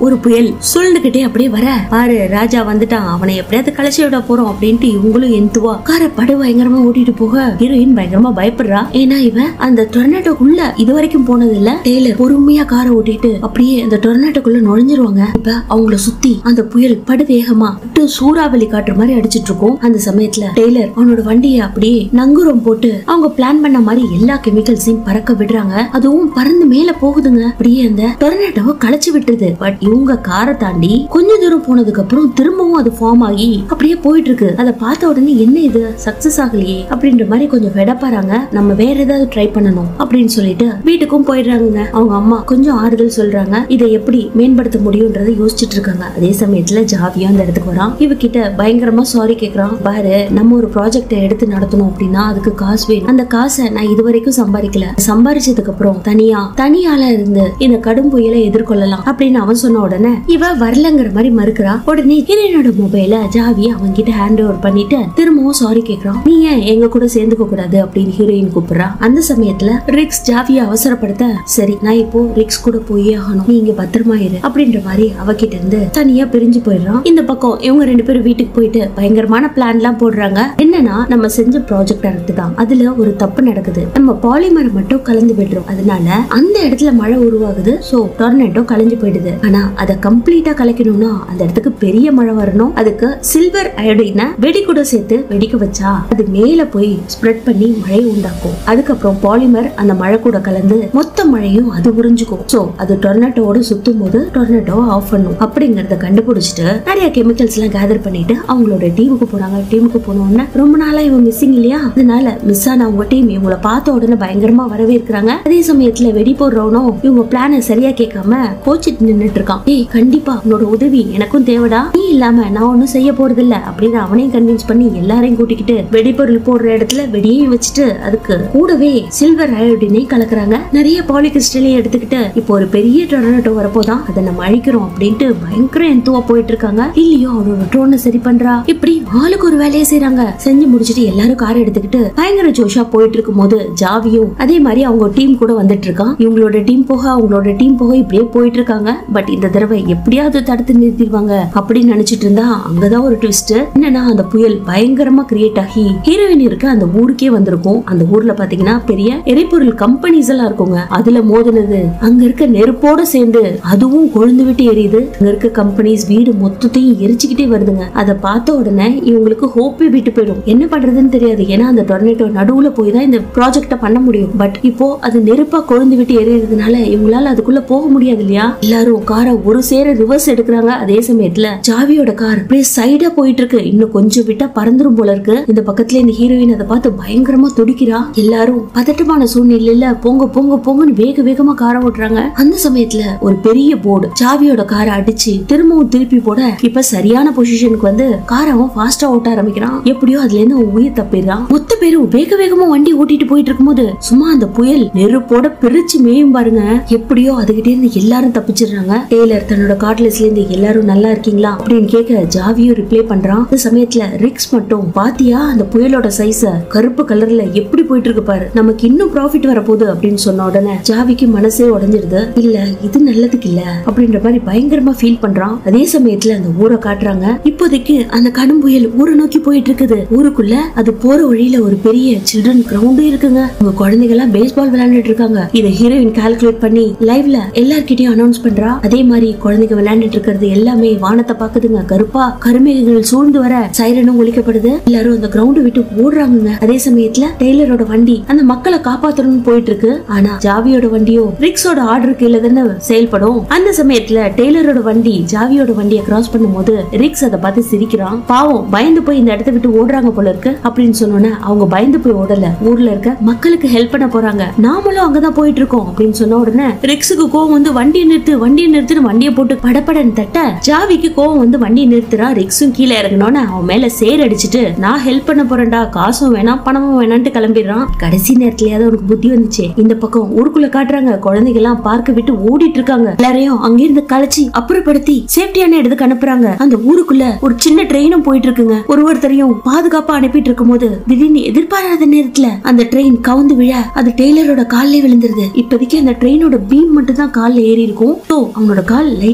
S1: சொல்லுகிட்டே அப்படியே வர பாரு ராஜா வந்துட்டான் அவனை எப்படியாவது கலைச்சி விட போறோம் அப்படின்ட்டு இவங்களும் எந்துவா காரை படு பயங்கரமா ஓட்டிட்டு போக ஹீரோயின் பயங்கரமா பயப்படுறா ஏன்னா இவன் அந்த டொர்னேட்டோக்குள்ள இது வரைக்கும் போனது இல்ல டெய்லர் பொறுமையா காரை ஓட்டிட்டு அப்படியே அந்த டொர்னேட்டோக்குள்ள நுழைஞ்சிருவாங்க இப்ப அவங்கள சுத்தி அந்த புயல் படு வேகமா விட்டு சூறாவளி காட்டுற மாதிரி அடிச்சிட்டு இருக்கும் அந்த சமயத்துல டெய்லர் அவனோட வண்டியை அப்படியே நங்குரம் போட்டு அவங்க பிளான் பண்ண மாதிரி எல்லா கெமிக்கல்ஸையும் பறக்க விடுறாங்க அதுவும் பறந்து மேல போகுதுங்க அப்படியே அந்த டொர்னேட்டோவை களைச்சு விட்டுருது பட் இவங்க காரை தாண்டி கொஞ்ச தூரம் போனதுக்கு அப்புறம் திரும்பவும் அது ஃபார்ம் ஆகி அப்படியே போயிட்டு இருக்கு அதை பார்த்த உடனே என்ன இது சக்சஸ் ஆகலையே அப்படின்ற மாதிரி கொஞ்சம் வெடப்பாறாங்க நம்ம வேற ஏதாவது ட்ரை பண்ணணும் அப்படின்னு சொல்லிட்டு வீட்டுக்கும் போயிடுறாங்க அவங்க அம்மா கொஞ்சம் ஆறுதல் சொல்றாங்க இதை எப்படி மேம்படுத்த முடியும்ன்றதை யோசிச்சுட்டு இருக்காங்க அதே சமயத்துல ஜாவியா அந்த இடத்துக்கு வரான் இவகிட்ட பயங்கரமா சாரி கேக்குறான் பாரு நம்ம ஒரு ப்ராஜெக்ட எடுத்து நடத்தணும் அப்படின்னா அதுக்கு காசு வேணும் அந்த காசை நான் இது வரைக்கும் சம்பாதிக்கல சம்பாரிச்சதுக்கு அப்புறம் தனியா தனியால இருந்து இந்த கடும் புயலை எதிர்கொள்ளலாம் அப்படின்னு அவன் சொன்ன உடனே இவ வரலங்கிற மாதிரி மறுக்கிறா உடனே ஹீரோனோட மொபைல ஜாவி அவங்க கிட்ட ஹேண்ட் ஓவர் பண்ணிட்டு திரும்பவும் சாரி கேக்குறான் நீ ஏன் எங்க கூட சேர்ந்துக்க கூடாது அப்படின்னு ஹீரோயின் கூப்பிடுறா அந்த சமயத்துல ரிக்ஸ் ஜாவிய அவசரப்படுத்த சரி நான் இப்போ ரிக்ஸ் கூட போயே ஆகணும் நீ இங்க பத்திரமா இரு அப்படின்ற மாதிரி அவகிட்ட இருந்து தனியா பிரிஞ்சு போயிடுறான் இந்த பக்கம் இவங்க ரெண்டு பேரும் வீட்டுக்கு போயிட்டு பயங்கரமான பிளான் எல்லாம் போடுறாங்க என்னன்னா நம்ம செஞ்ச ப்ராஜெக்ட் கரெக்ட் தான் அதுல ஒரு தப்பு நடக்குது நம்ம பாலிமர் மட்டும் கலந்து விடுறோம் அதனால அந்த இடத்துல மழை உருவாகுது சோ டொர்னேட்டோ கலைஞ்சு போயிடுது ஆனா அதை கம்ப்ளீட்டா கலைக்கணும்னா அந்த இடத்துக்கு பெரிய மழை வரணும் அதுக்கு சில்வர் அயோடின வெடி கூட சேர்த்து வெடிக்க வச்சா அது மேல போய் ஸ்ப்ரெட் பண்ணி மழையை உண்டாக்கும் அதுக்கப்புறம் பாலிமர் அந்த மழை கூட கலந்து மொத்த மழையும் அது உறிஞ்சுக்கும் சோ அது டொர்னேட்டோவோட சுத்தும் போது டொர்னேட்டோ ஆஃப் பண்ணும் அப்படிங்கறத கண்டுபிடிச்சிட்டு நிறைய கெமிக்கல்ஸ் எல்லாம் கேதர் பண்ணிட்டு அவங்களோட டீமுக்கு போறாங்க டீமுக்கு போன உடனே ரொம்ப நாளா இவன் மிஸ்ஸிங் இல்லையா அதனால மிஸ் ஆன அவங்க டீம் இவங்கள பார்த்த உடனே பயங்கரமா வரவேற்கிறாங்க அதே சமயத்துல வெடி போடுறவனும் இவங்க பிளான சரியா கேட்காம கோச்சிட்டு நின்னுட்டு இருக்கான் ஏய் கண்டிப்பா உன்னோட உதவி எனக்கும் தேவைடா நீ இல்லாம நான் ஒண்ணும் செய்ய போறது இல்ல அப்படின்னு அவனையும் கன்வின்ஸ் பண்ணி எல்லாரையும் கூட்டிக்கிட்டு வெடிபொருள் போடுற இடத்துல வெடியையும் வச்சுட்டு அதுக்கு கூடவே சில்வர் அயோடினையும் கலக்குறாங்க நிறைய பாலிகிறிஸ்டலையும் எடுத்துக்கிட்டு இப்போ ஒரு பெரிய டொர்னேட்டோ வரப்போதான் அதை நம்ம அழிக்கிறோம் அப்படின்ட்டு பயங்கர எந்துவா போயிட்டு இருக்காங்க இல்லையோ அவனோட ட்ரோனை சரி பண்றா இப்படி ஆளுக்கு ஒரு வேலையை செய்றாங்க செஞ்சு முடிச்சிட்டு எல்லாரும் கார் எடுத்துக்கிட்டு பயங்கர ஜோஷா போயிட்டு இருக்கும் போது ஜாவியும் அதே மாதிரி அவங்க டீம் கூட வந்துட்டு இருக்கான் இவங்களோட டீம் போக அவங்களோட டீம் போக இப்படியே போயிட்டு இருக்காங்க பட் இந்த தடவை எப்படியாவது தடுத்து நிறுத்திடுவாங்க அப்படின்னு நினைச்சிட்டு இருந்தா அங்கதான் ஒரு ட்விஸ்ட் என்னன்னா அந்த புயல் பயங்கரமா கிரியேட் ஆகி ஹீரோயின் இருக்க அந்த ஊருக்கே வந்திருக்கும் அந்த ஊர்ல பாத்தீங்கன்னா பெரிய எரிபொருள் கம்பெனிஸ் எல்லாம் இருக்குங்க அதுல மோதுனது அங்க இருக்க நெருப்போட சேர்ந்து அதுவும் கொழுந்து விட்டு எரியுது அங்க இருக்க கம்பெனிஸ் வீடு மொத்தத்தையும் எரிச்சுக்கிட்டே வருதுங்க அதை பார்த்த உடனே இவங்களுக்கு ஹோப்பே விட்டு போயிடும் என்ன பண்றதுன்னு தெரியாது ஏன்னா அந்த டொர்னேட்டோ நடுவுல போய் தான் இந்த ப்ராஜெக்ட பண்ண முடியும் பட் இப்போ அது நெருப்பா கொழுந்து விட்டு எரியறதுனால இவங்களால அதுக்குள்ள போக முடியாது இல்லையா எல்லாரும் காரை ஒரு சேர ரிவர்ஸ் எடுக்கிறாங்க அதே சமயத்துல ஜாவியோட கார் அப்படியே சைடா போயிட்டு இருக்கு இன்னும் கொஞ்சம் விட்டா பறந்துரும் போல இருக்கு இந்த பக்கத்துல இந்த ஹீரோயின் அதை பார்த்து பயங்கரமா துடிக்கிறா எல்லாரும் பதட்டமான சூழ்நிலையில போங்க போங்க போங்கன்னு வேக வேகமா காரை ஓட்டுறாங்க அந்த சமயத்துல ஒரு பெரிய போர்டு சாவியோட காரை அடிச்சு திரும்பவும் திருப்பி போட இப்ப சரியான பொசிஷனுக்கு வந்து காரை அவன் ஃபாஸ்டா ஓட்ட ஆரம்பிக்கிறான் எப்படியோ அதுல இருந்து அவன் உயிர் தப்பிடுறான் மொத்த பேரும் வேக வேகமா வண்டி ஓட்டிட்டு போயிட்டு இருக்கும்போது சும்மா அந்த புயல் நெருப்போட பிரிச்சு மேயும் பாருங்க எப்படியோ அதுகிட்ட இருந்து எல்லாரும் தப்பிச்சிடுறாங்க டெய்லர் தன்னோட கார்ட்லெஸ்ல இருந்து எல்லாரும் நல்லா இருக்கீங்களா அப்படின்னு கேட்க ஜாவியும் ரிப்ளை பண்றான் அந்த சமயத்துல ரிக்ஸ் மட்டும் பாத்தியா அந்த புயலோட சைஸ கருப்பு கலர்ல எப்படி போயிட்டு இருக்கு பாரு நமக்கு இன்னும் ப்ராஃபிட் வரப்போகுது அப்படின்னு சொன்ன உடனே ஜாவிக்கு மனசே உடைஞ்சிருது இல்ல இது நல்லதுக்கு இல்ல அப்படின்ற மாதிரி பயங்கரமா ஃபீல் பண்றான் அதே சமயத்துல அந்த ஊரை காட்டுறாங்க இப்போதைக்கு அந்த கடும் புயல் ஊரை நோக்கி போயிட்டு இருக்குது ஊருக்குள்ள அது போற வழியில ஒரு பெரிய சில்ட்ரன் கிரவுண்டும் இருக்குங்க உங்க குழந்தைங்க எல்லாம் பேஸ்பால் விளையாண்டுட்டு இருக்காங்க இதை ஹீரோயின் கால்குலேட் பண்ணி லைவ்ல எல்லார்கிட்டயும் அனௌன்ஸ் பண்றா அதே மாதிரி குழந்தைங்க விளையாண்டுட்டு இருக்கிறது எல்லாமே வானத்தை பாக்குதுங்க கருப்பா கருமேகங்கள் சூழ்ந்து வர சைரனும் ஒலிக்கப்படுது எல்லாரும் அந்த கிரவுண்ட் விட்டு ஓடுறாங்க அதே சமயத்துல டெய்லரோட வண்டி அந்த மக்களை காப்பாத்தணும்னு போயிட்டு இருக்கு ஆனா ஜாவியோட வண்டியோ ரிக்ஸோட ஆர்டர் கீழே தானே செயல்படும் அந்த சமயத்துல டெய்லரோட வண்டி ஜாவியோட வண்டியை கிராஸ் பண்ணும்போது ரிக்ஸ் அதை பார்த்து சிரிக்கிறான் பாவம் பயந்து போய் இந்த இடத்த விட்டு ஓடுறாங்க போல இருக்கு அப்படின்னு சொன்னோன்னே அவங்க பயந்து போய் ஓடல ஊர்ல இருக்க மக்களுக்கு ஹெல்ப் பண்ண போறாங்க நாமளும் அங்கதான் போயிட்டு இருக்கோம் அப்படின்னு சொன்ன உடனே ரிக்ஸுக்கு கோவம் வந்து வண்டியை நிறுத்து வண்டியை நிறுத்துன்னு வண்டியை போட்டு படபடன்னு தட்ட ஜாவிக்கு கோவம் வந்து வண்டியை நிறுத்துறா ரிக்ஸும் கீழே இறங்கினோன்னு அவன் மேல சேர் அடிச்சிட்டு நான் ஹெல்ப் பண்ண போறேன்டா காசும் வேணாம் பணமும் வேணான்ட்டு கிளம்பிடுறான் கடைசி நேரத்துலயாவது அவனுக்கு புத்தி வந்துச்சு இந்த பக்கம் ஊருக்குள்ள காட்டுறாங்க குழந்தைங்க எல்லாம் பார்க்க விட்டு ஓடிட்டு இருக்காங்க எல்லாரையும் அங்கிருந்து கலைச்சி அப்புறப்படுத்தி சேஃப்டியான இடத்துக்கு அனுப்புறாங்க அந்த ஊருக்குள்ள ஒரு சின்ன ட்ரெயினும் போயிட்டு இருக்குங்க ஒரு ஒருத்தரையும் பாதுகாப்பா அனுப்பிட்டு இருக்கும்போது திடீர்னு எதிர்பாராத நேரத்துல அந்த ட்ரெயின் கவுந்து விழ அது டெய்லரோட கால்ல விழுந்துருது இப்போதைக்கு அந்த ட்ரெயினோட பீம் மட்டும் தான் கால்ல ஏறி இருக்கும் ஸோ அவனோட கால் லைட்டா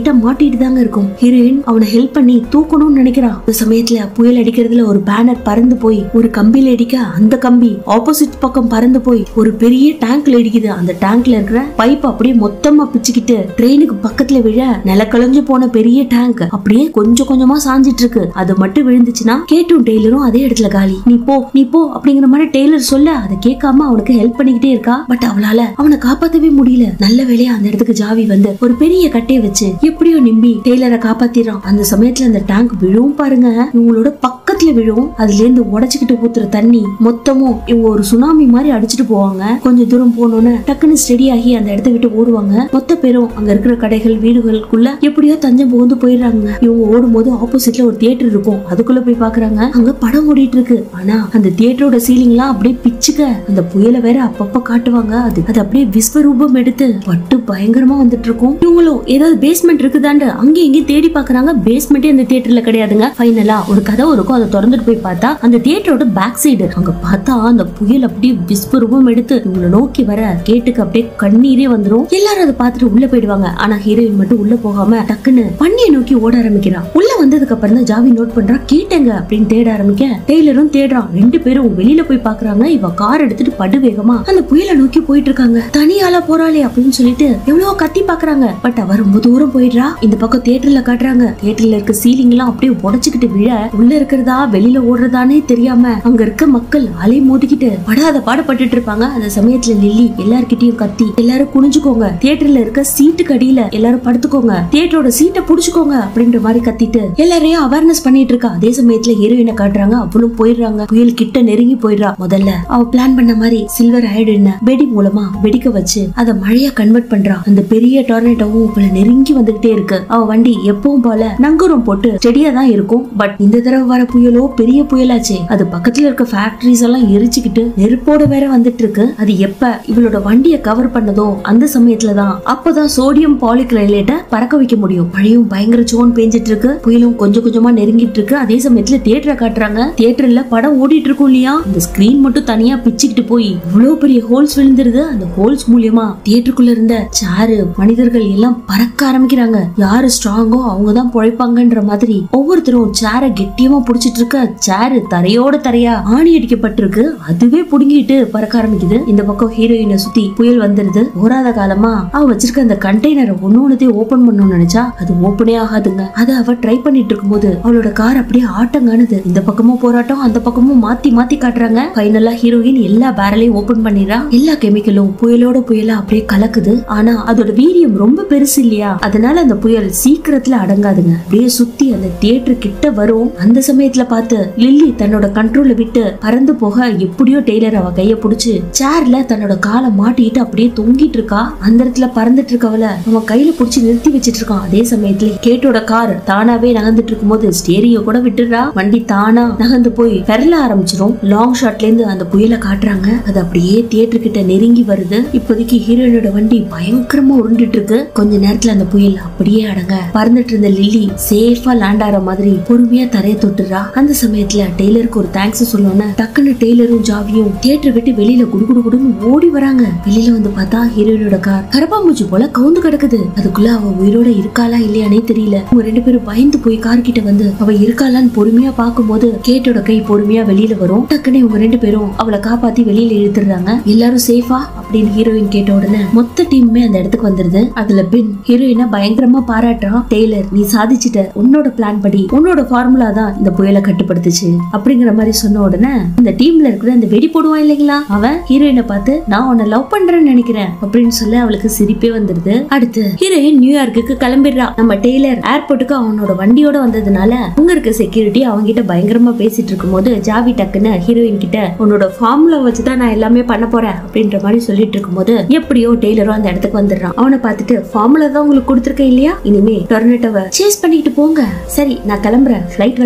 S1: டைட்டா மாட்டிட்டு தாங்க இருக்கும் ஹீரோயின் அவனை ஹெல்ப் பண்ணி தூக்கணும்னு நினைக்கிறா அந்த சமயத்துல புயல் அடிக்கிறதுல ஒரு பேனர் பறந்து போய் ஒரு கம்பியில இடிக்க அந்த கம்பி ஆப்போசிட் பக்கம் பறந்து போய் ஒரு பெரிய டேங்க்ல இடிக்குது அந்த டேங்க்ல இருக்கிற பைப் அப்படியே மொத்தமா பிச்சுக்கிட்டு ட்ரெயினுக்கு பக்கத்துல விழ நிலக்களைஞ்சு போன பெரிய டேங்க் அப்படியே கொஞ்சம் கொஞ்சமா சாஞ்சிட்டு இருக்கு அது மட்டும் விழுந்துச்சுன்னா கேட்டும் டெய்லரும் அதே இடத்துல காலி நீ போ நீ போ அப்படிங்கிற மாதிரி டெய்லர் சொல்ல அதை கேட்காம அவனுக்கு ஹெல்ப் பண்ணிக்கிட்டே இருக்கா பட் அவளால அவனை காப்பாத்தவே முடியல நல்ல வேலையா அந்த இடத்துக்கு ஜாவி வந்து ஒரு பெரிய கட்டையை வச்சு எப்படியோ நிம்பி டெய்லரை காப்பாத்திடுறான் அந்த சமயத்துல அந்த டேங்க் விழுவும் பாருங்க இவங்களோட பக்கத்துல விழுவும் அதுல இருந்து உடைச்சுக்கிட்டு ஊத்துற தண்ணி மொத்தமும் இவங்க ஒரு சுனாமி மாதிரி அடிச்சுட்டு போவாங்க கொஞ்சம் தூரம் போனோன்னு டக்குன்னு ஸ்டெடி ஆகி அந்த இடத்த விட்டு ஓடுவாங்க மொத்த பேரும் அங்க இருக்கிற கடைகள் வீடுகளுக்குள்ள எப்படியோ தஞ்சம் புகுந்து போயிடுறாங்க இவங்க ஓடும்போது ஆப்போசிட்ல ஒரு தியேட்டர் இருக்கும் அதுக்குள்ள போய் பாக்குறாங்க அங்க படம் ஓடிட்டு இருக்கு ஆனா அந்த தியேட்டரோட சீலிங்லாம் அப்படியே பிச்சுக்க அந்த புயலை வேற அப்பப்ப காட்டுவாங்க அது அது அப்படியே விஸ்வரூபம் எடுத்து பட்டு பயங்கரமா வந்துட்டு இருக்கும் இவங்களும் ஏதாவது பேஸ்மெண்ட் இருக்குதாண்டு அங்கே இங்கேயும் தேடி பாக்குறாங்க பேஸ்மெண்டே அந்த தியேட்டர்ல கிடையாதுங்க ஃபைனலா ஒரு கதவு இருக்கும் அதை திறந்துட்டு போய் பார்த்தா அந்த தியேட்டரோட பேக் சைடு அங்க பார்த்தா அந்த புயல் அப்படியே விஸ்வரூபம் எடுத்து இவங்களை நோக்கி வர கேட்டுக்கு அப்படியே கண்ணீரே வந்துரும் எல்லாரும் அதை பார்த்துட்டு உள்ள போயிடுவாங்க ஆனா ஹீரோயின் மட்டும் உள்ள போகாம டக்குன்னு பண்ணியை நோக்கி ஓட ஆரம்பிக்கிறான் உள்ள வந்ததுக்கு அப்புறம் தான் ஜாவி நோட் பண்றா கேட்டங்க அப்படின்னு தேட ஆரம்பிக்க டெய்லரும் தேடுறான் ரெண்டு பேரும் வெளியில போய் பாக்குறாங்க இவ கார் எடுத்துட்டு படு வேகமா அந்த புயலை நோக்கி போயிட்டு இருக்காங்க தனியால போறாளே அப்படின்னு சொல்லிட்டு எவ்வளவோ கத்தி பாக்குறாங்க பட் அவ ரொம்ப தூரம் போயிடுறா இந்த பக்கம் தியேட்டர்ல காட்டுறாங்க தியேட்டர்ல இருக்க சீலிங் எல்லாம் அப்படியே உடைச்சுக்கிட்டு விழ உள்ள இருக்கிறதா வெளியில ஓடுறதானே தெரியாம அங்க இருக்க மக்கள் அலை மோதிக்கிட்டு படாத பாடுபட்டுட்டு இருப்பாங்க அந்த சமயத்துல லில்லி எல்லார்கிட்டயும் கத்தி எல்லாரும் குனிஞ்சுக்கோங்க தியேட்டர்ல இருக்க சீட்டுக்கு அடியில எல்லாரும் படுத்துக்கோங்க தியேட்டரோட சீட்டை புடிச்சுக்கோங்க அப்படின்ற மாதிரி கத்திட்டு எல்லாரையும் அவேர்னஸ் பண்ணிட்டு இருக்கா அதே சமயத்துல ஹீரோயினை காட்டுறாங்க அவளும் போயிடுறாங்க புயல் கிட்ட நெருங்கி போயிடுறா முதல்ல அவ பிளான் பண்ண மாதிரி சில்வர் அயோடின் வெடி மூலமா வெடிக்க வச்சு அத மழையா கன்வெர்ட் பண்றா அந்த பெரிய டொர்னேட்டோவும் இவளை நெருங்கி வந்துகிட்டே இருக்கு அவ வண்டி எப்பவும் போல நங்கூரம் போட்டு ஸ்டெடியா தான் இருக்கும் பட் இந்த தடவை வர புயலோ பெரிய புயலாச்சே அது பக்கத்துல இருக்க ஃபேக்டரிஸ் எல்லாம் எரிச்சுக்கிட்டு நெருப்போட வேற வந்துட்டு இருக்கு அது எப்ப இவளோட வண்டியை கவர் பண்ணதோ அந்த சமயத்துல தான் அப்பதான் சோடியம் பாலிக்ரைலேட்ட பறக்க வைக்க முடியும் மழையும் பயங்கர சோன் பேஞ்சிட்டு இருக்கு புயலும் கொஞ்சம் கொஞ்சமா நெருங்கிட்டு இருக்கு அதே சமயத்துல தியேட்டரை காட்டுறாங்க தியேட்டர்ல படம் ஓடிட்டு இருக்கும் இல்லையா அந்த ஸ்கிரீன் மட்டும் தனியா பிச்சுக்கிட்டு போய் இவ்வளவு பெரிய ஹோல்ஸ் விழுந்துருது அந்த ஹோல்ஸ் மூலியமா தியேட்டருக்குள்ள இருந்த சேரு மனிதர்கள் எல்லாம் பறக்க ஆரம்பிக்கிறாங்க யாரு ஸ்ட்ராங்கோ அவங்க தான் பொழைப்பாங்கன்ற மாதிரி ஒவ்வொருத்தரும் சேரை கெட்டியமா புடிச்சிட்டு இருக்க சேரு தரையோட தரையா ஆணி அடிக்கப்பட்டிருக்கு அதுவே புடுங்கிட்டு பறக்க ஆரம்பிக்குது இந்த பக்கம் ஹீரோயினை சுத்தி புயல் வந்துருது போராத காலமா அவ வச்சிருக்க அந்த கண்டெய்னரை ஒண்ணு ஒண்ணுத்தையும் ஓபன் பண்ணணும்னு நினைச்சா அது ஓபனே ஆகாதுங்க அத அவ ட்ரை பண்ணிட்டு இருக்கும்போது அவளோட கார் அப்படியே ஆட்டங்கானுது இந்த பக்கமும் போராட்டம் அந்த பக்கமும் மாத்தி மாத்தி காட்டுறாங்க ஃபைனலா ஹீரோயின் எல்லா பேரலையும் ஓபன் பண்ணிடுறா எல்லா கெமிக்கலும் புயலோட புயலா அப்படியே கலக்குது ஆனா அதோட வீரியம் ரொம்ப பெருசு இல்லையா அதனால அந்த புயல் சீக்கிரத்துல அடங்காதுங்க அப்படியே சுத்தி அந்த தியேட்டர் கிட்ட வரும் அந்த சமயத்துல பார்த்து லில்லி தன்னோட கண்ட்ரோல விட்டு பறந்து போக எப்படியோ டெய்லர் அவ கைய புடிச்சு சேர்ல தன்னோட காலை மாட்டிட்டு அப்படியே தொங்கிட்டு இருக்கா அந்த இடத்துல பறந்துட்டு இருக்கவள அவன் கையில புடிச்சு நிறுத்தி வச்சிட்டு இருக்கான் அதே சமயத்துல கேட்டோட கார் தானாவே நகர்ந்துட்டு இருக்கும்போது ஸ்டேரியோ கூட விட்டுறா வண்டி தானா நகர்ந்து போய் பெறல ஆரம்பிச்சிரும் லாங் ஷாட்ல இருந்து அந்த புயலை காட்டுறாங்க அது அப்படியே தியேட்டர் கிட்ட நெருங்கி வருது இப்போதைக்கு ஹீரோயினோட வண்டி பயங்கரமா உருண்டுட்டு இருக்கு கொஞ்ச நேரத்துல அந்த புயல் அப்படியே அடங்க பறந்துட்டு இருந்த லில்லி சேஃபா லேண்ட் ஆற மாதிரி பொறுமையா தரைய தொட்டுறா அந்த சமயத்துல டெய்லருக்கு ஒரு தேங்க்ஸ் சொல்லணும்னு டக்குன்னு டெய்லரும் ஜாவியும் தியேட்டர் விட்டு வெளியில குடு குடு குடுன்னு ஓடி வராங்க வெளியில வந்து பார்த்தா ஹீரோயினோட கார் கரப்பாம்பூச்சி போல கவுந்து கிடக்குது அதுக்குள்ள அவ உயிரோட இருக்காளா இல்லையானே தெரியல அவங்க ரெண்டு பேரும் பயந்து போய் கார் கிட்ட வந்து அவ இருக்காளான்னு பொறுமையா பார்க்கும்போது கேட்டோட கை பொறுமையா வெளியில வரும் டக்குன்னு இவங்க ரெண்டு பேரும் அவளை காப்பாத்தி வெளியில இழுத்துறாங்க எல்லாரும் சேஃபா அப்படின்னு ஹீரோயின் கேட்ட உடனே மொத்த டீமுமே அந்த இடத்துக்கு வந்துருது அதுல பின் ஹீரோயினை பயங்கரமா பாராட்டுறான் டெய்லர் நீ சாதிச்சிட்ட உன்னோட பிளான் படி உன்னோட ஃபார்முலா தான் இந்த புயலை கட்டுப்படுத்துச்சு அப்படிங்கிற மாதிரி சொன்ன உடனே இந்த டீம்ல இருக்கிற அந்த வெடி போடுவான் இல்லைங்களா அவன் ஹீரோயினை பார்த்து நான் உன்னை லவ் பண்றேன்னு நினைக்கிறேன் அப்படின்னு சொல்ல அவளுக்கு சிரிப்பே வந்துருது அடுத்து ஹீரோயின் நியூயார்க்குக்கு கிளம்பிடுறா நம்ம டெய்லர் ஏர்போர்ட்டுக்கு அவனோட வண்டியோட வந்ததுனால அங்க இருக்க செக்யூரிட்டி அவங்கிட்ட பயங்கரமா பேசிட்டு இருக்கும்போது ஜாவி டக்குன்னு ஹீரோயின் கிட்ட உன்னோட ஃபார்முலா வச்சுதான் நான் எல்லாமே பண்ண போறேன் அப்படின்ற மாதிரி சொல்லிட்டு இருக்கும்போது எப்படியோ டெய்லரும் அந்த இடத்துக்கு வந்துடுறான் அவனை பார்த்துட்டு ஃபார்முலா தான் உங்களுக்கு கொடுத்துருக்கேன் இல்லையா இனிமே டொர்னேட்டோவை சேஸ் பண்ணிட்டு போங்க சரி நான் கிளம்புறேன் ஃபிளைட் வரதுக்கு நேரம்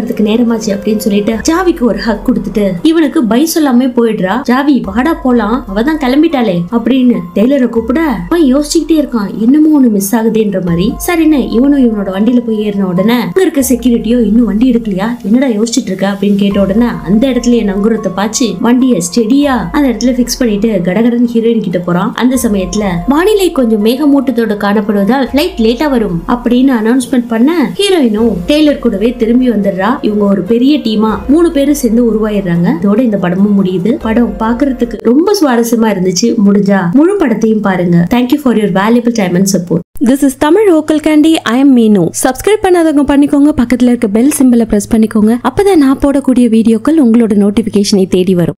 S1: பழக்கமாச்சு அப்படின்னு சொல்லிட்டு ஜாவிக்கு ஒரு ஹக் கொடுத்துட்டு இவனுக்கு பை சொல்லாமே போயிடுறா ஜாவி வாடா போலாம் அவ தான் கிளம்பிட்டாளே அப்படின்னு டெய்லரை கூப்பிட அவன் யோசிச்சுக்கிட்டே இருக்கான் என்னமோ ஒண்ணு மிஸ் ஆகுதுன்ற மாதிரி சரின்னு இவனும் இவனோட வண்டியில போய் ஏறின உடனே அங்க இருக்க செக்யூரிட்டியோ இன்னும் வண்டி எடுக்கலையா என்னடா யோசிச்சுட்டு இருக்க அப்படின்னு கேட்ட உடனே அந்த இடத்துலயே நங்குரத்தை பாச்சு வண்டிய ஸ்டெடியா அந்த இடத்துல பிக்ஸ் பண்ணிட்டு கடகடன் ஹீரோயின் கிட்ட போறான் அந்த சமயத்துல வானிலை கொஞ்சம் மேகமூட்டத்தோட காணப்படுவதால் ஃபிளைட் லேட்டா வரும் அப்படின்னு அனௌன்ஸ்மெண்ட் பண்ண ஹீரோயினும் டெய்லர் கூடவே திரும்பி வந்துடுறா இவங்க ஒரு பெரிய டீமா மூணு பேரும் சேர்ந்து உருவாயிடுறாங்க இதோட இந்த படமும் முடியுது படம் பாக்குறதுக்கு ரொம்ப சுவாரஸ்யமா இருந்துச்சு முடிஞ்சா முழு படத்தையும் பாருங்க thank you for your valuable time and support
S2: this is Tamil vocal candy I am Meenu subscribe பண்ணாதவங்க பண்ணிக்கோங்க பக்கத்துல இருக்க பெல் சிம்பிளை பிரஸ் பண்ணிக்கோங்க அப்பதான் நான் போடக்கூடிய வீடியோக்கள் உங்களோட நோட்டிபிகேஷனை தேடி வரும்